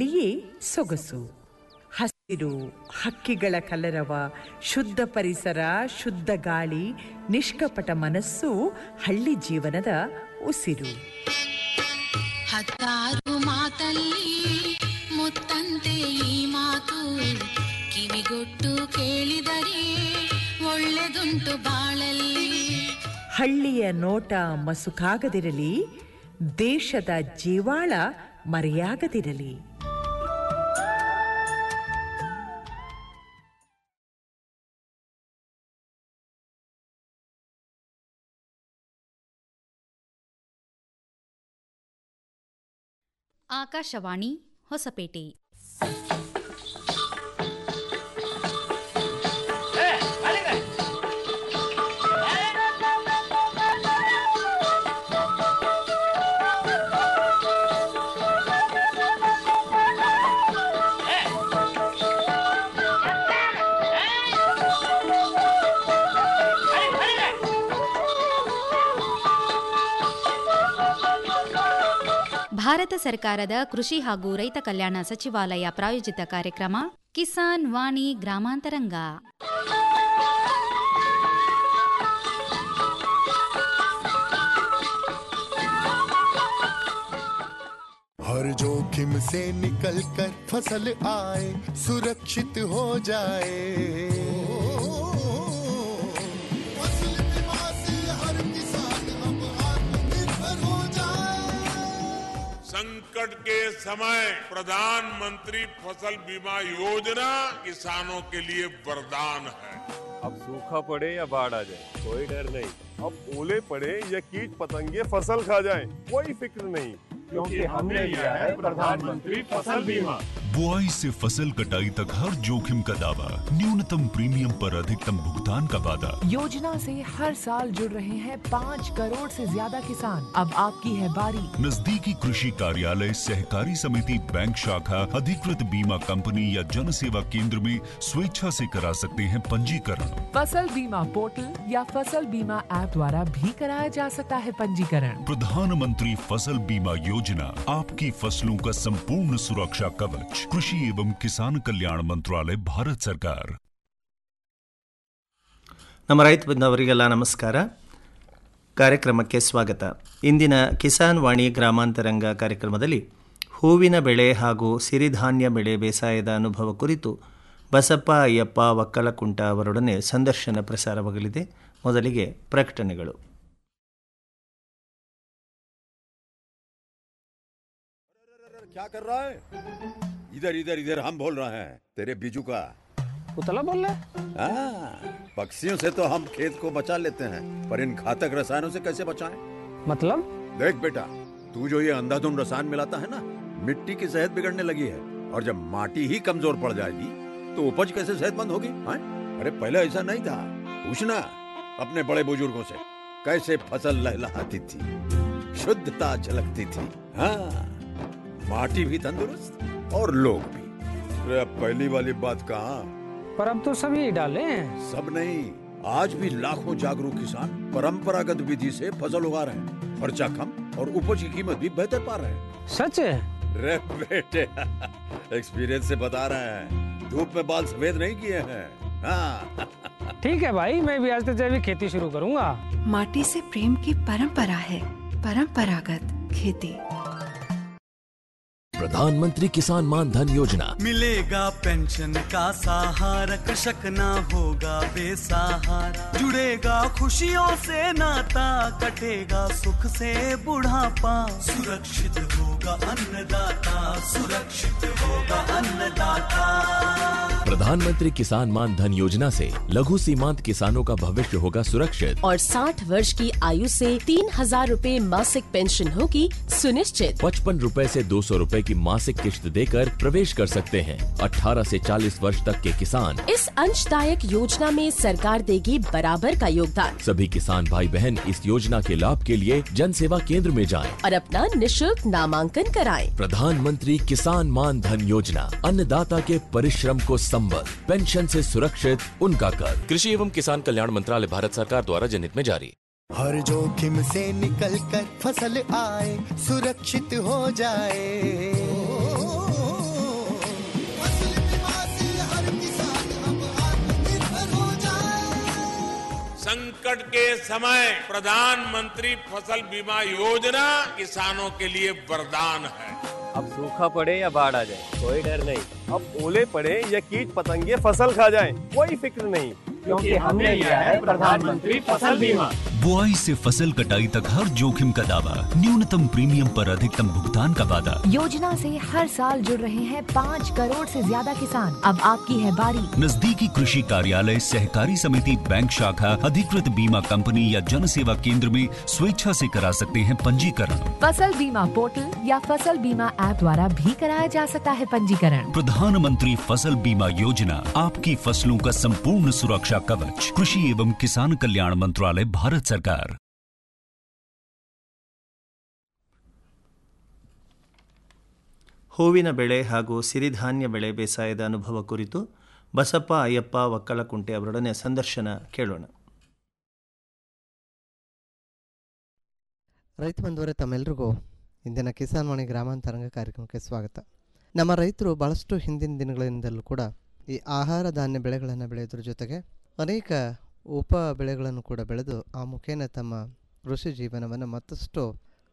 ಹಳ್ಳಿಯೇ ಸೊಗಸು ಹಸಿರು ಹಕ್ಕಿಗಳ ಕಲರವ ಶುದ್ಧ ಪರಿಸರ ಶುದ್ಧ ಗಾಳಿ ನಿಷ್ಕಪಟ ಮನಸ್ಸು ಹಳ್ಳಿ ಜೀವನದ ಉಸಿರು ಹತ್ತಾರು ಮಾತಲ್ಲಿ ಮುತ್ತಂತೆ ಈ ಮಾತು ಕಿವಿಗೊಟ್ಟು ಕೇಳಿದರೆ ಒಳ್ಳೆದುಂಟು ಬಾಳಲ್ಲಿ ಹಳ್ಳಿಯ ನೋಟ ಮಸುಕಾಗದಿರಲಿ ದೇಶದ ಜೀವಾಳ ಮರೆಯಾಗದಿರಲಿ ಆಕಾಶವಾಣಿ ಹೊಸಪೇಟೆ ಭಾರತ ಸರ್ಕಾರದ ಕೃಷಿ ಹಾಗೂ ರೈತ ಕಲ್ಯಾಣ ಸಚಿವಾಲಯ ಪ್ರಾಯೋಜಿತ ಕಾರ್ಯಕ್ರಮ ಕಿಸಾನ್ ವಾಣಿ ಗ್ರಾಮಾಂತರಂಗ हर जोखिम से निकल कर फसल आए सुरक्षित हो जाए फसल बीमा से हर किसान अब आत्मनिर्भर हो जाए संकट के समय प्रधानमंत्री फसल बीमा योजना किसानों के लिए वरदान है अब सूखा पड़े या बाढ़ आ जाए कोई डर नहीं अब ओले पड़े या कीट पतंगे फसल खा जाए कोई फिक्र नहीं क्योंकि हमने लिया है प्रधानमंत्री फसल बीमा बुआई से फसल कटाई तक हर जोखिम का दावा न्यूनतम प्रीमियम पर अधिकतम भुगतान का वादा योजना से हर साल जुड़ रहे हैं पाँच करोड़ से ज्यादा किसान अब आपकी है बारी नजदीकी कृषि कार्यालय सहकारी समिति बैंक शाखा अधिकृत बीमा कंपनी या जन सेवा केंद्र में स्वेच्छा से करा सकते हैं पंजीकरण फसल बीमा पोर्टल या फसल बीमा ऐप द्वारा भी कराया जा सकता है पंजीकरण प्रधानमंत्री फसल बीमा योजना आपकी फसलों का संपूर्ण सुरक्षा कवच कृषि एवं किसान कल्याण मंत्रालय भारत सरकार ನಮ್ಮ ರೈತ ಬಂಧವರಿಗೆಲ್ಲ ನಮಸ್ಕಾರ ಕಾರ್ಯಕ್ರಮಕ್ಕೆ ಸ್ವಾಗತ ಇಂದಿನ ಕಿಸಾನ್ ವಾಣಿ ಗ್ರಾಮಾಂತರಂಗ ಕಾರ್ಯಕ್ರಮದಲ್ಲಿ ಹೂವಿನ ಬೆಳೆ ಹಾಗೂ ಸಿರಿಧಾನ್ಯ ಬೆಳೆ ಬೇಸಾಯದ ಅನುಭವ ಕುರಿತು ಬಸಪ್ಪ ಅಯ್ಯಪ್ಪ ಒಕ್ಕಲಕುಂಟ ಅವರೊಡನೆ ಸಂದರ್ಶನ ಪ್ರಸಾರವಾಗಲಿದೆ ಮೊದಲಿಗೆ ಪ್ರಕಟಣೆಗಳು क्या कर रहा है इधर इधर इधर हम बोल रहे हैं तेरे बीजू का उतला बोल रहा हाँ, पक्षियों से तो हम खेत को बचा लेते हैं पर इन घातक रसायनों से कैसे बचाएं? मतलब देख बेटा तू जो ये अंधाधुंध रसायन मिलाता है ना मिट्टी की सेहत बिगड़ने लगी है और जब माटी ही कमजोर पड़ जाएगी तो उपज कैसे सेहतमंद होगी हाँ? अरे पहले ऐसा नहीं था पूछना अपने बड़े बुजुर्गों से कैसे फसल लहलहाती थी शुद्धता झलकती थी हाँ माटी भी तंदुरुस्त और लोग भी अरे अब पहली वाली बात कहाँ पर अब तो सभी डाले हैं सब नहीं आज भी लाखों जागरूक किसान परंपरागत विधि से फसल उगा रहे हैं खर्चा कम और उपज की कीमत भी बेहतर पा रहे हैं सच है रे बेटे एक्सपीरियंस से बता रहे हैं धूप में बाल सफेद नहीं किए हैं हाँ ठीक है भाई मैं भी आज से जैविक खेती शुरू करूंगा माटी से प्रेम की परंपरा है परंपरागत खेती प्रधानमंत्री किसान मान धन योजना मिलेगा पेंशन का सहारा कृषक ना होगा बेसहारा जुड़ेगा खुशियों से नाता कटेगा सुख से बुढ़ापा सुरक्षित होगा अन्नदाता सुरक्षित होगा अन्नदाता प्रधानमंत्री किसान मान धन योजना से लघु सीमांत किसानों का भविष्य होगा सुरक्षित और 60 वर्ष की आयु से तीन हजार रूपए मासिक पेंशन होगी सुनिश्चित पचपन रूपए ऐसी दो सौ रूपए की मासिक किश्त देकर प्रवेश कर सकते हैं 18 से 40 वर्ष तक के किसान इस अंशदायक योजना में सरकार देगी बराबर का योगदान सभी किसान भाई बहन इस योजना के लाभ के लिए जन सेवा केंद्र में जाएं। और अपना निशुल्क नामांकन कराएं। प्रधानमंत्री किसान मान धन योजना अन्नदाता के परिश्रम को संबल पेंशन से सुरक्षित उनका कर कृषि एवं किसान कल्याण मंत्रालय भारत सरकार द्वारा जनहित में जारी हर जोखिम से निकल कर फसल आए सुरक्षित हो जाए संकट के समय प्रधानमंत्री फसल बीमा योजना किसानों के लिए वरदान है अब सूखा पड़े या बाढ़ आ जाए कोई डर नहीं अब ओले पड़े या कीट पतंगे फसल खा जाए कोई फिक्र नहीं क्योंकि हमने लिया है प्रधानमंत्री फसल बीमा बुआई से फसल कटाई तक हर जोखिम का दावा न्यूनतम प्रीमियम पर अधिकतम भुगतान का वादा योजना से हर साल जुड़ रहे हैं पाँच करोड़ से ज्यादा किसान अब आपकी है बारी नजदीकी कृषि कार्यालय सहकारी समिति बैंक शाखा अधिकृत बीमा कंपनी या जन सेवा केंद्र में स्वेच्छा से करा सकते हैं पंजीकरण फसल बीमा पोर्टल या फसल बीमा ऐप द्वारा भी कराया जा सकता है पंजीकरण प्रधानमंत्री फसल बीमा योजना आपकी फसलों का संपूर्ण सुरक्षा कवच कृषि एवं किसान कल्याण मंत्रालय भारत सरकार ಹೂವಿನ ಬೆಳೆ ಹಾಗೂ ಸಿರಿಧಾನ್ಯ ಬೆಳೆ ಬೇಸಾಯದ ಅನುಭವ ಕುರಿತು ಬಸಪ್ಪ ಅಯ್ಯಪ್ಪ ಒಕ್ಕಲಕುಂಟೆ ಅವರೊಡನೆ ಸಂದರ್ಶನ ಕೇಳೋಣ ರೈತ ಬಂಧುವರೇ ತಮ್ಮೆಲ್ಲರಿಗೂ ಇಂದಿನ ಕಿಸಾನ್ ವಾಣಿ ಗ್ರಾಮಾಂತರಂಗ ಕಾರ್ಯಕ್ರಮಕ್ಕೆ ಸ್ವಾಗತ ನಮ್ಮ ರೈತರು ಭಾಳಷ್ಟು ಹಿಂದಿನ ದಿನಗಳಿಂದಲೂ ಕೂಡ ಈ ಆಹಾರ ಧಾನ್ಯ ಬೆಳೆಗಳನ್ನು ಬೆಳೆಯೋದ್ರ ಜೊತೆಗೆ ಅನೇಕ ಉಪ ಬೆಳೆಗಳನ್ನು ಕೂಡ ಬೆಳೆದು ಆ ಮುಖೇನ ತಮ್ಮ ಕೃಷಿ ಜೀವನವನ್ನು ಮತ್ತಷ್ಟು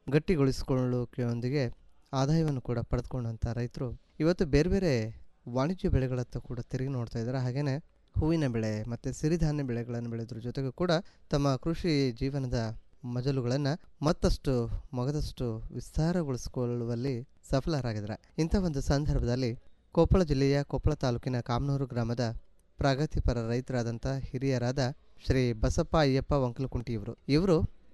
ಗಟ್ಟಿಗೊಳಿಸಿಕೊಳ್ಳೋಕೆಯೊಂದಿಗೆ ಆದಾಯವನ್ನು ಕೂಡ ಪಡೆದುಕೊಂಡಂಥ ರೈತರು ಇವತ್ತು ಬೇರೆ ಬೇರೆ ವಾಣಿಜ್ಯ ಬೆಳೆಗಳತ್ತ ಕೂಡ ತಿರುಗಿ ನೋಡ್ತಾ ಇದ್ದಾರೆ ಹಾಗೆಯೇ ಹೂವಿನ ಬೆಳೆ ಮತ್ತು ಸಿರಿಧಾನ್ಯ ಬೆಳೆಗಳನ್ನು ಬೆಳೆಯೋದ್ರ ಜೊತೆಗೂ ಕೂಡ ತಮ್ಮ ಕೃಷಿ ಜೀವನದ ಮಜಲುಗಳನ್ನು ಮತ್ತಷ್ಟು ಮೊಗದಷ್ಟು ವಿಸ್ತಾರಗೊಳಿಸಿಕೊಳ್ಳುವಲ್ಲಿ ಸಫಲರಾಗಿದ್ದಾರೆ ಇಂಥ ಒಂದು ಸಂದರ್ಭದಲ್ಲಿ ಕೊಪ್ಪಳ ಜಿಲ್ಲೆಯ ಕೊಪ್ಪಳ ತಾಲೂಕಿನ ಕಾಮನೂರು ಗ್ರಾಮದ ಪ್ರಗತಿಪರ ರೈತರಾದಂಥ ಹಿರಿಯರಾದ ಶ್ರೀ ಬಸಪ್ಪ ಅಯ್ಯಪ್ಪ ವಂಕಲಕುಂಟಿ ಇವರು ಇವರು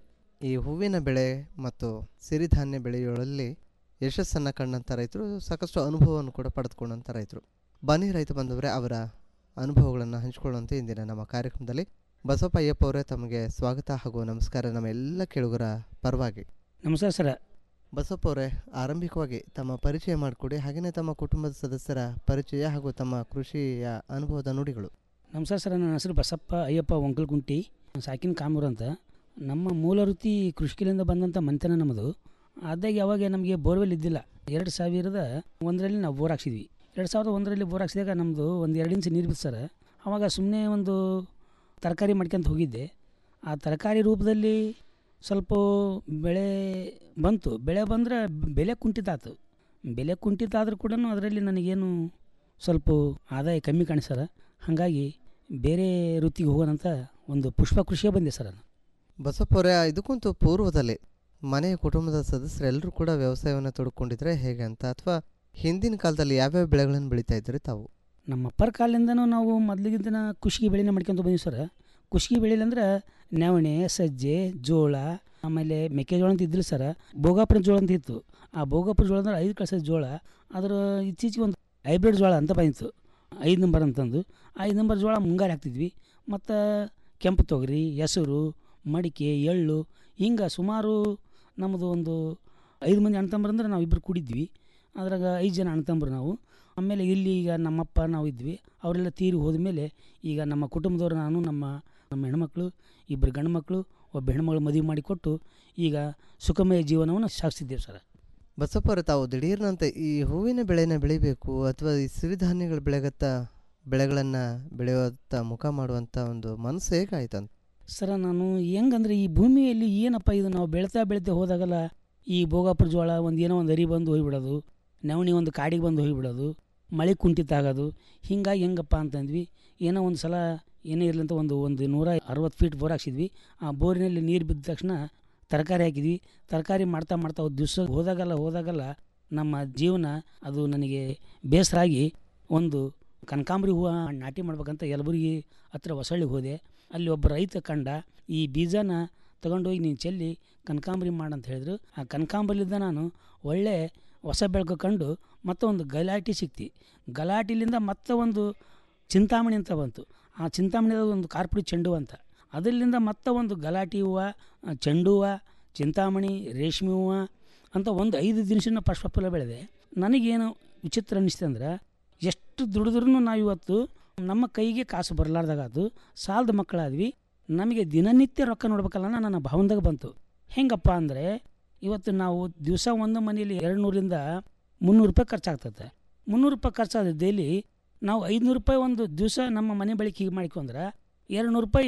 ಈ ಹೂವಿನ ಬೆಳೆ ಮತ್ತು ಸಿರಿಧಾನ್ಯ ಬೆಳೆಯುವಲ್ಲಿ ಯಶಸ್ಸನ್ನು ಕಂಡಂಥ ರೈತರು ಸಾಕಷ್ಟು ಅನುಭವವನ್ನು ಕೂಡ ಪಡೆದುಕೊಂಡಂಥ ರೈತರು ಬನ್ನಿ ರೈತ ಬಂದವರೇ ಅವರ ಅನುಭವಗಳನ್ನು ಹಂಚಿಕೊಳ್ಳುವಂತೆ ಇಂದಿನ ನಮ್ಮ ಕಾರ್ಯಕ್ರಮದಲ್ಲಿ ಬಸಪ್ಪ ಅಯ್ಯಪ್ಪ ಅವರೇ ತಮಗೆ ಸ್ವಾಗತ ಹಾಗೂ ನಮಸ್ಕಾರ ನಮ್ಮ ಎಲ್ಲ ಕೇಳುಗರ ಪರವಾಗಿ ನಮಸ್ಕಾರ ಸರ ಬಸಪ್ಪ ಅವರೇ ಆರಂಭಿಕವಾಗಿ ತಮ್ಮ ಪರಿಚಯ ಮಾಡಿಕೊಡಿ ಹಾಗೆಯೇ ತಮ್ಮ ಕುಟುಂಬದ ಸದಸ್ಯರ ಪರಿಚಯ ಹಾಗೂ ತಮ್ಮ ಕೃಷಿಯ ಅನುಭವದ ನುಡಿಗಳು ನಮಸ್ಕಾರ ಸರ್ ನನ್ನ ಹೆಸರು ಬಸಪ್ಪ ಅಯ್ಯಪ್ಪ ಒಂಕಲ್ಕುಂಟಿ ಸಾಕಿನ ಕಾಮೂರು ಅಂತ ನಮ್ಮ ಮೂಲ ವೃತ್ತಿ ಕೃಷಿಕಲಿಂದ ಬಂದಂಥ ಮಂತನ ನಮ್ಮದು ಆದಾಗ ಯಾವಾಗ ನಮಗೆ ಬೋರ್ವೆಲ್ ಇದ್ದಿಲ್ಲ ಎರಡು ಸಾವಿರದ ಒಂದರಲ್ಲಿ ನಾವು ಬೋರ್ ಹಾಕ್ಸಿದ್ವಿ ಎರಡು ಸಾವಿರದ ಒಂದರಲ್ಲಿ ಬೋರ್ ಹಾಕ್ಸಿದಾಗ ನಮ್ಮದು ಒಂದು ಎರಡು ಇಂಚ್ ನೀರು ಬಿತ್ತು ಸರ್ ಆವಾಗ ಸುಮ್ಮನೆ ಒಂದು ತರಕಾರಿ ಮಾಡ್ಕೊಂತ ಹೋಗಿದ್ದೆ ಆ ತರಕಾರಿ ರೂಪದಲ್ಲಿ ಸ್ವಲ್ಪ ಬೆಳೆ ಬಂತು ಬೆಳೆ ಬಂದರೆ ಬೆಲೆ ಕುಂಠಿತಾತು ಬೆಲೆ ಕುಂಠಿತಾದ್ರೂ ಕೂಡ ಅದರಲ್ಲಿ ನನಗೇನು ಸ್ವಲ್ಪ ಆದಾಯ ಕಮ್ಮಿ ಕಾಣಿಸರ ಹಾಗಾಗಿ ಬೇರೆ ವೃತ್ತಿಗೆ ಹೋಗೋಣಂತ ಒಂದು ಪುಷ್ಪ ಕೃಷಿಯೇ ಬಂದೆ ಸರ್ ನಾನು ಬಸಪ್ಪ ಅವರೇ ಇದಕ್ಕಂತೂ ಪೂರ್ವದಲ್ಲಿ ಮನೆಯ ಕುಟುಂಬದ ಸದಸ್ಯರೆಲ್ಲರೂ ಕೂಡ ವ್ಯವಸಾಯವನ್ನು ತೊಡ್ಕೊಂಡಿದ್ರೆ ಹೇಗೆ ಅಂತ ಅಥವಾ ಹಿಂದಿನ ಕಾಲದಲ್ಲಿ ಯಾವ್ಯಾವ ಬೆಳೆಗಳನ್ನು ಬೆಳೀತಾ ಇದ್ರಿ ತಾವು ನಮ್ಮ ಅಪ್ಪರ ಕಾಲದಿಂದನೂ ನಾವು ಮೊದಲಿಗಿಂತ ಕುಷ್ಕಿ ಬೆಳೆನ ಮಾಡ್ಕೊಂತ ಬಂದೀವಿ ಸರ್ ಕುಷ್ಕಿ ಬೆಳೆಲಿ ಅಂದ್ರೆ ನವಣೆ ಸಜ್ಜೆ ಜೋಳ ಆಮೇಲೆ ಮೆಕ್ಕೆಜೋಳ ಅಂತ ಇದ್ದಿಲ್ಲ ಸರ್ ಭೋಗಾಪುರ ಜೋಳ ಅಂತ ಇತ್ತು ಆ ಭೋಗಾಪುರ ಜೋಳ ಅಂದ್ರೆ ಐದು ಕಳ್ಸದ ಜೋಳ ಅದರ ಇತ್ತೀಚೆಗೆ ಒಂದು ಹೈಬ್ರಿಡ್ ಜೋಳ ಅಂತ ಬಂದಿತ್ತು ಐದು ನಂಬರ್ ಅಂತಂದು ಐದು ನಂಬರ್ ಜೋಳ ಮುಂಗಾರು ಹಾಕ್ತಿದ್ವಿ ಮತ್ತು ಕೆಂಪು ತೊಗರಿ ಹೆಸರು ಮಡಿಕೆ ಎಳ್ಳು ಹಿಂಗೆ ಸುಮಾರು ನಮ್ಮದು ಒಂದು ಐದು ಮಂದಿ ಅಣ್ಣ ಅಂದ್ರೆ ನಾವು ಇಬ್ಬರು ಕೂಡಿದ್ವಿ ಅದ್ರಾಗ ಐದು ಜನ ಅಣ್ಣ ನಾವು ಆಮೇಲೆ ಇಲ್ಲಿ ಈಗ ನಮ್ಮಪ್ಪ ನಾವು ಇದ್ವಿ ಅವರೆಲ್ಲ ತೀರಿ ಹೋದ್ಮೇಲೆ ಈಗ ನಮ್ಮ ಕುಟುಂಬದವರು ನಾನು ನಮ್ಮ ನಮ್ಮ ಹೆಣ್ಮಕ್ಳು ಇಬ್ಬರು ಗಂಡು ಮಕ್ಕಳು ಒಬ್ಬ ಹೆಣ್ಮಗಳು ಮದುವೆ ಮಾಡಿಕೊಟ್ಟು ಈಗ ಸುಖಮಯ ಜೀವನವನ್ನು ಸಾಗಿಸಿದ್ದೇವೆ ಸರ್ ಬಸಪ್ಪ ಅವರೇ ತಾವು ದಿಢೀರ್ನಂತೆ ಈ ಹೂವಿನ ಬೆಳೆನ ಬೆಳಿಬೇಕು ಅಥವಾ ಈ ಸಿರಿಧಾನ್ಯಗಳ ಬೆಳೆಗತ್ತ ಬೆಳೆಗಳನ್ನು ಬೆಳೆಯುವಂಥ ಮುಖ ಮಾಡುವಂಥ ಒಂದು ಮನಸ್ಸು ಹೇಗಾಯ್ತಂತ ಸರ ನಾನು ಹೆಂಗಂದ್ರೆ ಈ ಭೂಮಿಯಲ್ಲಿ ಏನಪ್ಪ ಇದು ನಾವು ಬೆಳೀತಾ ಬೆಳೀತಾ ಹೋದಾಗಲ್ಲ ಈ ಭೋಗಾಪುರ ಜೋಳ ಒಂದು ಏನೋ ಒಂದು ಅರಿ ಬಂದು ಹೋಗಿಬಿಡೋದು ನವಣಿ ಒಂದು ಕಾಡಿಗೆ ಬಂದು ಹೋಗಿಬಿಡೋದು ಮಳೆ ಕುಂಠಿತ ಆಗೋದು ಹಿಂಗಾಗಿ ಹೆಂಗಪ್ಪ ಅಂತಂದ್ವಿ ಏನೋ ಒಂದು ಸಲ ಏನೇ ಇರಲಿ ಅಂತ ಒಂದು ಒಂದು ನೂರ ಅರವತ್ತು ಫೀಟ್ ಬೋರ್ ಹಾಕ್ಸಿದ್ವಿ ಆ ಬೋರಿನಲ್ಲಿ ನೀರು ಬಿದ್ದ ತಕ್ಷಣ ತರಕಾರಿ ಹಾಕಿದ್ವಿ ತರಕಾರಿ ಮಾಡ್ತಾ ಮಾಡ್ತಾ ದಿವಸ ಹೋದಾಗಲ್ಲ ಹೋದಾಗಲ್ಲ ನಮ್ಮ ಜೀವನ ಅದು ನನಗೆ ಬೇಸರ ಆಗಿ ಒಂದು ಕನಕಾಂಬರಿ ಹೂವು ನಾಟಿ ಮಾಡ್ಬೇಕಂತ ಯಲಬುರ್ಗಿ ಹತ್ರ ಹೊಸಳ್ಳಿಗೆ ಹೋದೆ ಅಲ್ಲಿ ಒಬ್ಬ ರೈತ ಕಂಡ ಈ ಬೀಜನ ತಗೊಂಡೋಗಿ ನೀನು ಚೆಲ್ಲಿ ಕನಕಾಂಬರಿ ಮಾಡಂತ ಹೇಳಿದ್ರು ಆ ಕನಕಾಂಬರಿಲಿಂದ ನಾನು ಒಳ್ಳೆ ಹೊಸ ಬೆಳಕು ಕಂಡು ಮತ್ತೆ ಒಂದು ಗಲಾಟಿ ಸಿಕ್ತಿ ಗಲಾಟಿಲಿಂದ ಮತ್ತೆ ಒಂದು ಚಿಂತಾಮಣಿ ಅಂತ ಬಂತು ಆ ಚಿಂತಾಮಣಿದ ಒಂದು ಕಾರ್ಪುಡಿ ಚೆಂಡು ಅಂತ ಅದರಿಂದ ಮತ್ತೆ ಒಂದು ಗಲಾಟಿ ಹೂವು ಚೆಂಡು ಹೂವು ಚಿಂತಾಮಣಿ ರೇಷ್ಮೆ ಹೂವು ಅಂತ ಒಂದು ಐದು ದಿನಸಿನ ಪುಷ್ಪಫಲ ಬೆಳೆದೆ ನನಗೇನು ವಿಚಿತ್ರ ಅನ್ನಿಸ್ತು ಅಂದ್ರೆ ಎಷ್ಟು ದುಡಿದ್ರೂ ನಾವು ಇವತ್ತು ನಮ್ಮ ಕೈಗೆ ಕಾಸು ಬರಲಾರ್ದಾಗಾತು ಸಾಲದ ಮಕ್ಕಳಾದ್ವಿ ನಮಗೆ ದಿನನಿತ್ಯ ರೊಕ್ಕ ನೋಡ್ಬೇಕಲ್ಲ ನನ್ನ ಭಾವನದಾಗ ಬಂತು ಹೆಂಗಪ್ಪ ಅಂದರೆ ಇವತ್ತು ನಾವು ದಿವಸ ಒಂದು ಮನೆಯಲ್ಲಿ ಎರಡು ನೂರಿಂದ ಮುನ್ನೂರು ರೂಪಾಯಿ ಖರ್ಚಾಗ್ತದೆ ಮುನ್ನೂರು ರೂಪಾಯಿ ಖರ್ಚಾದ ಡೈಲಿ ನಾವು ಐದುನೂರು ರೂಪಾಯಿ ಒಂದು ದಿವಸ ನಮ್ಮ ಮನೆ ಬಳಕೆಗೆ ಮಾಡಿಕೊಂಡ್ರೆ ಎರಡು ನೂರು ರೂಪಾಯಿ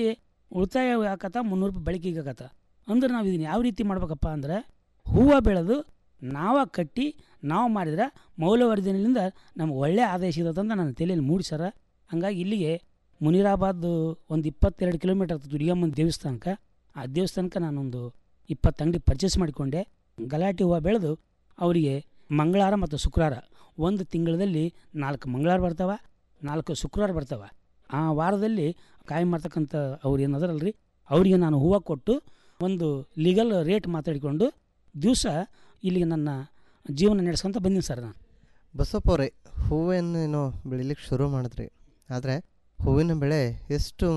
ಉಳಿತಾಯ ಆಕತ್ತ ಮುನ್ನೂರು ರೂಪಾಯಿ ಬಳಕೆಗೆ ಆಗತ್ತ ಅಂದ್ರೆ ನಾವು ಇದನ್ನು ಯಾವ ರೀತಿ ಮಾಡ್ಬೇಕಪ್ಪ ಅಂದ್ರೆ ಹೂವು ಬೆಳೆದು ನಾವ ಕಟ್ಟಿ ನಾವು ಮಾಡಿದ್ರೆ ಮೌಲ್ಯವರ್ಧನೆಯಿಂದ ನಮ್ಗೆ ಒಳ್ಳೆ ಆದಾಯ ಸಿಗತ್ತಂತ ನನ್ನ ತಲೆಯಲ್ಲಿ ಮೂಡಿಸ್ಯಾರ ಹಂಗಾಗಿ ಇಲ್ಲಿಗೆ ಮುನಿರಾಬಾದ್ ಒಂದು ಇಪ್ಪತ್ತೆರಡು ಕಿಲೋಮೀಟರ್ ಆಗ್ತದೆ ದುರ್ಗಮ್ಮನ ದೇವಸ್ಥಾನಕ್ಕೆ ಆ ದೇವಸ್ಥಾನಕ್ಕೆ ನಾನೊಂದು ಇಪ್ಪತ್ತು ಅಂಗಡಿ ಪರ್ಚೇಸ್ ಮಾಡಿಕೊಂಡೆ ಗಲಾಟೆ ಹೂವು ಬೆಳೆದು ಅವರಿಗೆ ಮಂಗಳವಾರ ಮತ್ತು ಶುಕ್ರವಾರ ಒಂದು ತಿಂಗಳಲ್ಲಿ ನಾಲ್ಕು ಮಂಗಳವಾರ ಬರ್ತಾವೆ ನಾಲ್ಕು ಶುಕ್ರವಾರ ಬರ್ತಾವೆ ಆ ವಾರದಲ್ಲಿ ಕಾಯಿ ಮಾಡ್ತಕ್ಕಂಥ ಅವ್ರು ಏನದರಲ್ರಿ ಅವರಿಗೆ ನಾನು ಹೂವು ಕೊಟ್ಟು ಒಂದು ಲೀಗಲ್ ರೇಟ್ ಮಾತಾಡಿಕೊಂಡು ದಿವಸ ಇಲ್ಲಿಗೆ ನನ್ನ ಜೀವನ ನಡೆಸ್ಕೊಂತ ಬಂದೀನಿ ಸರ್ ನಾನು ಬಸಪ್ಪ ಅವರೇ ಹೂವೇನೇನೋ ಬೆಳಿಲಿಕ್ಕೆ ಶುರು ಮಾಡಿದ್ರಿ ಆದರೆ ಹೂವಿನ ಬೆಳೆ ಎಷ್ಟು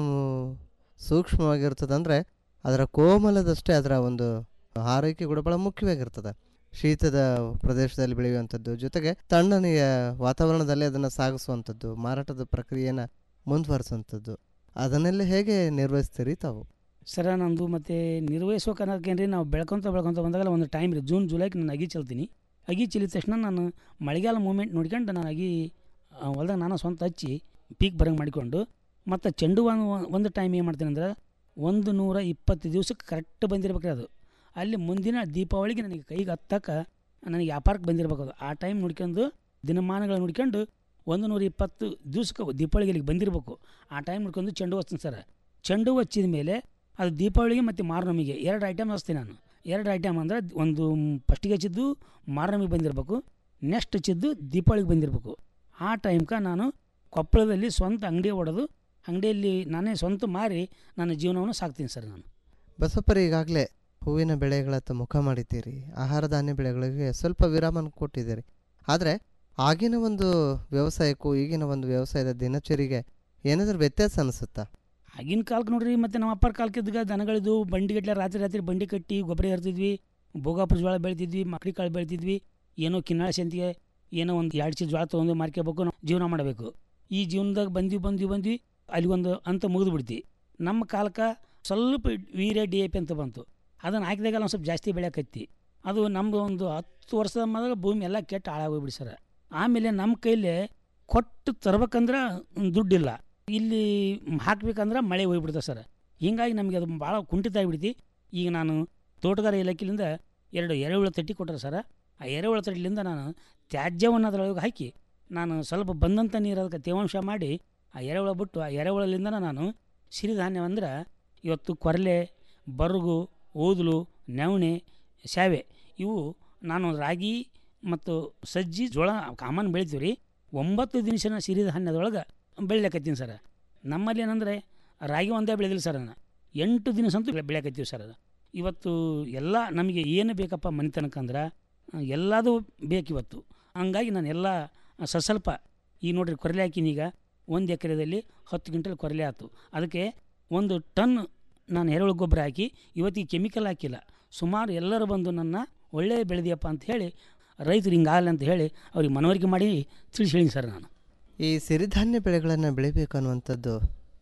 ಸೂಕ್ಷ್ಮವಾಗಿರ್ತದೆ ಅಂದರೆ ಅದರ ಕೋಮಲದಷ್ಟೇ ಅದರ ಒಂದು ಆರೈಕೆ ಕೂಡ ಭಾಳ ಮುಖ್ಯವಾಗಿರ್ತದೆ ಶೀತದ ಪ್ರದೇಶದಲ್ಲಿ ಬೆಳೆಯುವಂಥದ್ದು ಜೊತೆಗೆ ತಣ್ಣನೆಯ ವಾತಾವರಣದಲ್ಲಿ ಅದನ್ನು ಸಾಗಿಸುವಂಥದ್ದು ಮಾರಾಟದ ಪ್ರಕ್ರಿಯೆಯನ್ನು ಮುಂದುವರಿಸುವಂಥದ್ದು ಅದನ್ನೆಲ್ಲ ಹೇಗೆ ನಿರ್ವಹಿಸ್ತೀರಿ ತಾವು ಸರ ನಂದು ಮತ್ತು ನಿರ್ವಹಿಸ್ಬೇಕನ್ನೋಕೇನ್ರಿ ನಾವು ಬೆಳ್ಕೊತ ಬೆಳ್ಕೊತ ಬಂದಾಗಲ್ಲ ಒಂದು ಟೈಮ್ ರೀ ಜೂನ್ ಜುಲೈಗೆ ನಾನು ಅಗಿ ಚೆಲ್ತೀನಿ ಅಗಿ ಚೆಲ್ಲಿದ ತಕ್ಷಣ ನಾನು ಮಳೆಗಾಲ ಮೂಮೆಂಟ್ ನೋಡ್ಕೊಂಡು ನಾನು ಅಗಿ ಹೊಲ್ದಾಗ ನಾನು ಸ್ವಂತ ಹಚ್ಚಿ ಪೀಕ್ ಬರಂಗೆ ಮಾಡಿಕೊಂಡು ಮತ್ತು ಚೆಂಡು ಹೂವು ಒಂದು ಟೈಮ್ ಏನು ಮಾಡ್ತೀನಿ ಅಂದ್ರೆ ಒಂದು ನೂರ ಇಪ್ಪತ್ತು ದಿವ್ಸಕ್ಕೆ ಕರೆಕ್ಟ್ ಬಂದಿರ್ಬೇಕ್ರಿ ಅದು ಅಲ್ಲಿ ಮುಂದಿನ ದೀಪಾವಳಿಗೆ ನನಗೆ ಕೈಗೆ ಹತ್ತಕ್ಕೆ ನನಗೆ ವ್ಯಾಪಾರಕ್ಕೆ ಬಂದಿರ್ಬೇಕು ಅದು ಆ ಟೈಮ್ ನೋಡ್ಕೊಂಡು ದಿನಮಾನಗಳು ನೋಡ್ಕೊಂಡು ಒಂದು ನೂರ ಇಪ್ಪತ್ತು ದಿವ್ಸಕ್ಕೆ ದೀಪಾವಳಿಗೆ ಇಲ್ಲಿಗೆ ಬಂದಿರಬೇಕು ಆ ಟೈಮ್ ನೋಡ್ಕೊಂಡು ಚೆಂಡು ಹೂ ಹಚ್ತೀನಿ ಸರ್ ಚೆಂಡು ಹೂ ಹಚ್ಚಿದ ಮೇಲೆ ಅದು ದೀಪಾವಳಿಗೆ ಮತ್ತು ಮಾರ್ನಮಿಗೆ ಎರಡು ಐಟಮ್ ಹಚ್ತೀನಿ ನಾನು ಎರಡು ಐಟಮ್ ಅಂದರೆ ಒಂದು ಫಸ್ಟಿಗೆ ಹಚ್ಚಿದ್ದು ಮಾರ್ನಮಿಗೆ ಬಂದಿರಬೇಕು ನೆಕ್ಸ್ಟ್ ಹಚ್ಚಿದ್ದು ದೀಪಾವಳಿಗೆ ಬಂದಿರಬೇಕು ಆ ಟೈಮ್ಗೆ ನಾನು ಕೊಪ್ಪಳದಲ್ಲಿ ಸ್ವಂತ ಅಂಗಡಿ ಹೊಡೆದು ಅಂಗಡಿಯಲ್ಲಿ ನಾನೇ ಸ್ವಂತ ಮಾರಿ ನನ್ನ ಜೀವನವನ್ನು ಸಾಕ್ತೀನಿ ಸರ್ ನಾನು ಬಸಪ್ಪರು ಈಗಾಗಲೇ ಹೂವಿನ ಬೆಳೆಗಳತ್ತ ಮುಖ ಮಾಡಿದ್ದೀರಿ ಆಹಾರ ಧಾನ್ಯ ಬೆಳೆಗಳಿಗೆ ಸ್ವಲ್ಪ ವಿರಾಮ ಕೊಟ್ಟಿದ್ದೀರಿ ಆದರೆ ಆಗಿನ ಒಂದು ವ್ಯವಸಾಯಕ್ಕೂ ಈಗಿನ ಒಂದು ವ್ಯವಸಾಯದ ದಿನಚರಿಗೆ ಏನಾದರೂ ವ್ಯತ್ಯಾಸ ಅನಿಸುತ್ತಾ ಆಗಿನ ಕಾಲಕ್ಕೆ ನೋಡ್ರಿ ಮತ್ತು ನಮ್ಮ ಅಪ್ಪರ ಕಾಲಕ್ಕಿದ್ದಾಗ ದನಗಳಿದ್ದು ಬಂಡಿ ಗಟ್ಟಲೆ ರಾತ್ರಿ ರಾತ್ರಿ ಬಂಡಿ ಕಟ್ಟಿ ಗೊಬ್ಬರ ಏರ್ತಿದ್ವಿ ಭೋಗಾಪುರ ಜೋಳ ಬೆಳಿತಿದ್ವಿ ಮಕ್ಳಿ ಕಾಳು ಬೆಳಿತಿದ್ವಿ ಏನೋ ಕಿನ್ನಾಳ ಸಂತಿಗೆ ಏನೋ ಒಂದು ಎರಡು ಚೀಲ ಜೋಳ ತೊಗೊಂಡು ಮಾರ್ಕೋಬೇಕು ನಾವು ಜೀವನ ಮಾಡಬೇಕು ಈ ಜೀವನದಾಗ ಬಂದ್ವಿ ಬಂದ್ವಿ ಬಂದ್ವಿ ಅಲ್ಲಿಗೊಂದು ಅಂತ ಮುಗಿದು ಬಿಡ್ತಿ ನಮ್ಮ ಕಾಲಕ್ಕೆ ಸ್ವಲ್ಪ ವೀರ್ಯ ಡಿ ಎ ಪಿ ಅಂತ ಬಂತು ಅದನ್ನು ಹಾಕಿದಾಗ ಒಂದು ಸ್ವಲ್ಪ ಜಾಸ್ತಿ ಬೆಳೆಯಕತ್ತಿ ಅದು ನಮ್ಮದು ಒಂದು ಹತ್ತು ವರ್ಷದ ಮೊದಲು ಭೂಮಿ ಎಲ್ಲ ಕೆಟ್ಟು ಹಾಳಾಗೋಗ್ಬಿಡಿ ಸರ್ ಆಮೇಲೆ ನಮ್ಮ ಕೈಲೇ ಕೊಟ್ಟು ತರ್ಬೇಕಂದ್ರೆ ದುಡ್ಡಿಲ್ಲ ಇಲ್ಲಿ ಹಾಕ್ಬೇಕಂದ್ರೆ ಮಳೆ ಹೋಗ್ಬಿಡ್ತದೆ ಸರ್ ಹೀಗಾಗಿ ನಮಗೆ ಅದು ಭಾಳ ಕುಂಠಿತ ಆಗಿಬಿಡ್ತಿ ಈಗ ನಾನು ತೋಟಗಾರ ಇಲಾಖೆಯಿಂದ ಎರಡು ಎರೆಹುಳ ತಟ್ಟಿ ಕೊಟ್ಟರೆ ಸರ್ ಆ ಎರೆಹುಳ ತಟ್ಟಿಲಿಂದ ನಾನು ತ್ಯಾಜ್ಯವನ್ನು ಅದರೊಳಗೆ ಹಾಕಿ ನಾನು ಸ್ವಲ್ಪ ಬಂದಂಥ ನೀರು ಅದಕ್ಕೆ ತೇವಾಂಶ ಮಾಡಿ ಆ ಎರೆಹುಳ ಬಿಟ್ಟು ಆ ಎರೆಹುಳಲಿಂದ ನಾನು ಸಿರಿಧಾನ್ಯ ಅಂದ್ರೆ ಇವತ್ತು ಕೊರಲೆ ಬರುಗು ಊದಲು ನವಣೆ ಶಾವೆ ಇವು ನಾನು ರಾಗಿ ಮತ್ತು ಸಜ್ಜಿ ಜೋಳ ಕಾಮನ್ ಬೆಳಿತೀವಿ ರೀ ಒಂಬತ್ತು ದಿನಸಿನ ಸಿರಿಧಾನ್ಯದೊಳಗೆ ಬೆಳಿಲಕತ್ತೀನಿ ಸರ್ ನಮ್ಮಲ್ಲಿ ಏನಂದರೆ ರಾಗಿ ಒಂದೇ ಬೆಳೆದಿಲ್ಲ ಸರ್ ನಾನು ಎಂಟು ದಿನಸ ಅಂತೂ ಬೆಳೆಯಕತ್ತೀವಿ ಸರ್ ಅದು ಇವತ್ತು ಎಲ್ಲ ನಮಗೆ ಏನು ಬೇಕಪ್ಪ ಮನೆತನಕ್ಕಂದ್ರೆ ಎಲ್ಲದೂ ಬೇಕಿವತ್ತು ಹಂಗಾಗಿ ನಾನು ಎಲ್ಲ ಸಸ್ವಲ್ಪ ಈಗ ನೋಡ್ರಿ ಕೊರಲೆ ಹಾಕಿನೀಗ ಒಂದು ಎಕರೆದಲ್ಲಿ ಹತ್ತು ಕ್ವಿಂಟಲ್ ಕೊರಲೆ ಆಯ್ತು ಅದಕ್ಕೆ ಒಂದು ಟನ್ ನಾನು ಎರೆಹುಳು ಗೊಬ್ಬರ ಹಾಕಿ ಇವತ್ತಿಗೆ ಕೆಮಿಕಲ್ ಹಾಕಿಲ್ಲ ಸುಮಾರು ಎಲ್ಲರೂ ಬಂದು ನನ್ನ ಒಳ್ಳೆ ಬೆಳೆದಿಯಪ್ಪ ಅಂತ ಹೇಳಿ ರೈತರು ಹಿಂಗಾಗಲ್ಲ ಅಂತ ಹೇಳಿ ಅವ್ರಿಗೆ ಮನವರಿಕೆ ಮಾಡಿ ತಿಳಿಸಿ ಹೇಳೀನಿ ಸರ್ ನಾನು ಈ ಸಿರಿಧಾನ್ಯ ಬೆಳೆಗಳನ್ನು ಬೆಳಿಬೇಕು ಅನ್ನುವಂಥದ್ದು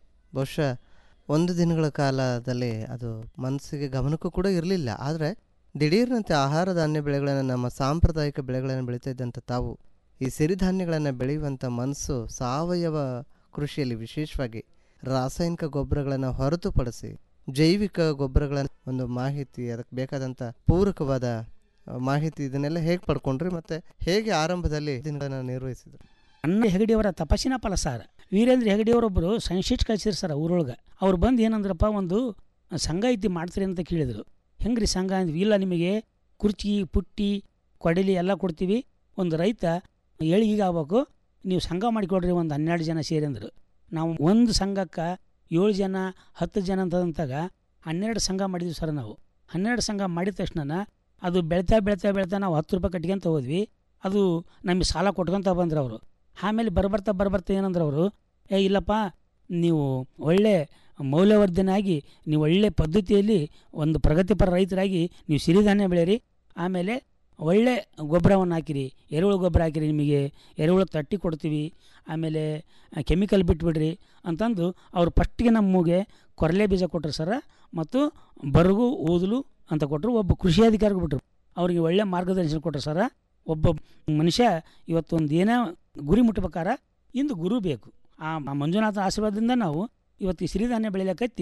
ಬಹುಶಃ ಒಂದು ದಿನಗಳ ಕಾಲದಲ್ಲಿ ಅದು ಮನಸ್ಸಿಗೆ ಗಮನಕ್ಕೂ ಕೂಡ ಇರಲಿಲ್ಲ ಆದರೆ ದಿಢೀರ್ನಂತೆ ಆಹಾರ ಧಾನ್ಯ ಬೆಳೆಗಳನ್ನು ನಮ್ಮ ಸಾಂಪ್ರದಾಯಿಕ ಬೆಳೆಗಳನ್ನು ಬೆಳೀತಾ ಇದ್ದಂಥ ತಾವು ಈ ಸಿರಿಧಾನ್ಯಗಳನ್ನು ಬೆಳೆಯುವಂಥ ಮನಸ್ಸು ಸಾವಯವ ಕೃಷಿಯಲ್ಲಿ ವಿಶೇಷವಾಗಿ ರಾಸಾಯನಿಕ ಗೊಬ್ಬರಗಳನ್ನು ಹೊರತುಪಡಿಸಿ ಜೈವಿಕ ಗೊಬ್ಬರಗಳ ಒಂದು ಮಾಹಿತಿ ಅದಕ್ಕೆ ಬೇಕಾದಂಥ ಪೂರಕವಾದ ಆ, ಮಾಹಿತಿ ಇದನ್ನೆಲ್ಲ ಹೇಗೆ ಪಡ್ಕೊಂಡ್ರಿ ಮತ್ತು ಹೇಗೆ ಆರಂಭದಲ್ಲಿ ದಿನಗಳನ್ನು ನಿರ್ವಹಿಸಿದ್ರು ಅನ್ನ ಹೆಗಡಿಯವರ ತಪಸ್ಸಿನ ಫಲ ಸರ್ ವೀರೇಂದ್ರ ಹೆಗಡಿಯವರೊಬ್ಬರು ಸೈನ್ಸಿಸ್ಟ್ ಕಳಿಸಿದ್ರು ಸರ್ ಊರೊಳಗೆ ಅವ್ರು ಬಂದು ಏನಂದ್ರಪ್ಪ ಒಂದು ಸಂಘ ಐತಿ ಮಾಡ್ತೀರಿ ಅಂತ ಕೇಳಿದರು ಹೆಂಗ್ರಿ ಸಂಘ ಅಂದ್ವಿ ಇಲ್ಲ ನಿಮಗೆ ಕುರ್ಚಿ ಪುಟ್ಟಿ ಕೊಡಲಿ ಎಲ್ಲ ಕೊಡ್ತೀವಿ ಒಂದು ರೈತ ಏಳಿಗೆ ಆಗ್ಬೇಕು ನೀವು ಸಂಘ ಮಾಡಿಕೊಡ್ರಿ ಒಂದು ಹನ್ನೆರಡು ಜನ ಸೇರಿ ಅಂದರು ನಾವು ಒಂದು ಸಂಘಕ್ಕೆ ಏಳು ಜನ ಹತ್ತು ಜನ ಅಂತಂತಾಗ ಹನ್ನೆರಡು ಸಂಘ ಮಾಡಿದ್ವಿ ಸರ್ ನಾವು ಹನ್ನೆರಡು ಸಂಘ ಮಾಡಿದ ತಕ್ಷಣ ಅದು ಬೆಳ್ತಾ ಬೆಳ್ತಾ ಬೆಳ್ತಾ ನಾವು ಹತ್ತು ರೂಪಾಯಿ ಕಟ್ಕೊಂತ ಹೋದ್ವಿ ಅದು ನಮಗೆ ಸಾಲ ಕೊಟ್ಕೊಂತ ಬಂದ್ರು ಅವರು ಆಮೇಲೆ ಬರ್ಬರ್ತಾ ಬರ್ಬರ್ತಾ ಏನಂದ್ರೆ ಅವರು ಏ ಇಲ್ಲಪ್ಪ ನೀವು ಒಳ್ಳೆ ಮೌಲ್ಯವರ್ಧನೆ ಆಗಿ ನೀವು ಒಳ್ಳೆ ಪದ್ಧತಿಯಲ್ಲಿ ಒಂದು ಪ್ರಗತಿಪರ ರೈತರಾಗಿ ನೀವು ಸಿರಿಧಾನ್ಯ ಬೆಳೀರಿ ಆಮೇಲೆ ಒಳ್ಳೆ ಗೊಬ್ಬರವನ್ನು ಹಾಕಿರಿ ಎರೆಹುಳು ಗೊಬ್ಬರ ಹಾಕಿರಿ ನಿಮಗೆ ಎರೆಹುಳು ತಟ್ಟಿ ಕೊಡ್ತೀವಿ ಆಮೇಲೆ ಕೆಮಿಕಲ್ ಬಿಟ್ಬಿಡ್ರಿ ಅಂತಂದು ಅವ್ರು ಫಸ್ಟಿಗೆ ನಮಗೆ ಕೊರಲೆ ಬೀಜ ಕೊಟ್ಟರು ಸರ ಮತ್ತು ಬರಗು ಊದಲು ಅಂತ ಕೊಟ್ಟರು ಒಬ್ಬ ಕೃಷಿ ಅಧಿಕಾರಿಗೆ ಬಿಟ್ಟರು ಅವರಿಗೆ ಒಳ್ಳೆ ಮಾರ್ಗದರ್ಶನ ಕೊಟ್ಟರು ಸರ ಒಬ್ಬ ಮನುಷ್ಯ ಇವತ್ತೊಂದು ಏನೋ ಗುರಿ ಮುಟ್ಬೇಕಾರ ಇಂದು ಗುರು ಬೇಕು ಆ ಮಂಜುನಾಥ ಆಶೀರ್ವಾದದಿಂದ ನಾವು ಇವತ್ತು ಈ ಸಿರಿಧಾನ್ಯ ಬೆಳಿಲಕತ್ತಿ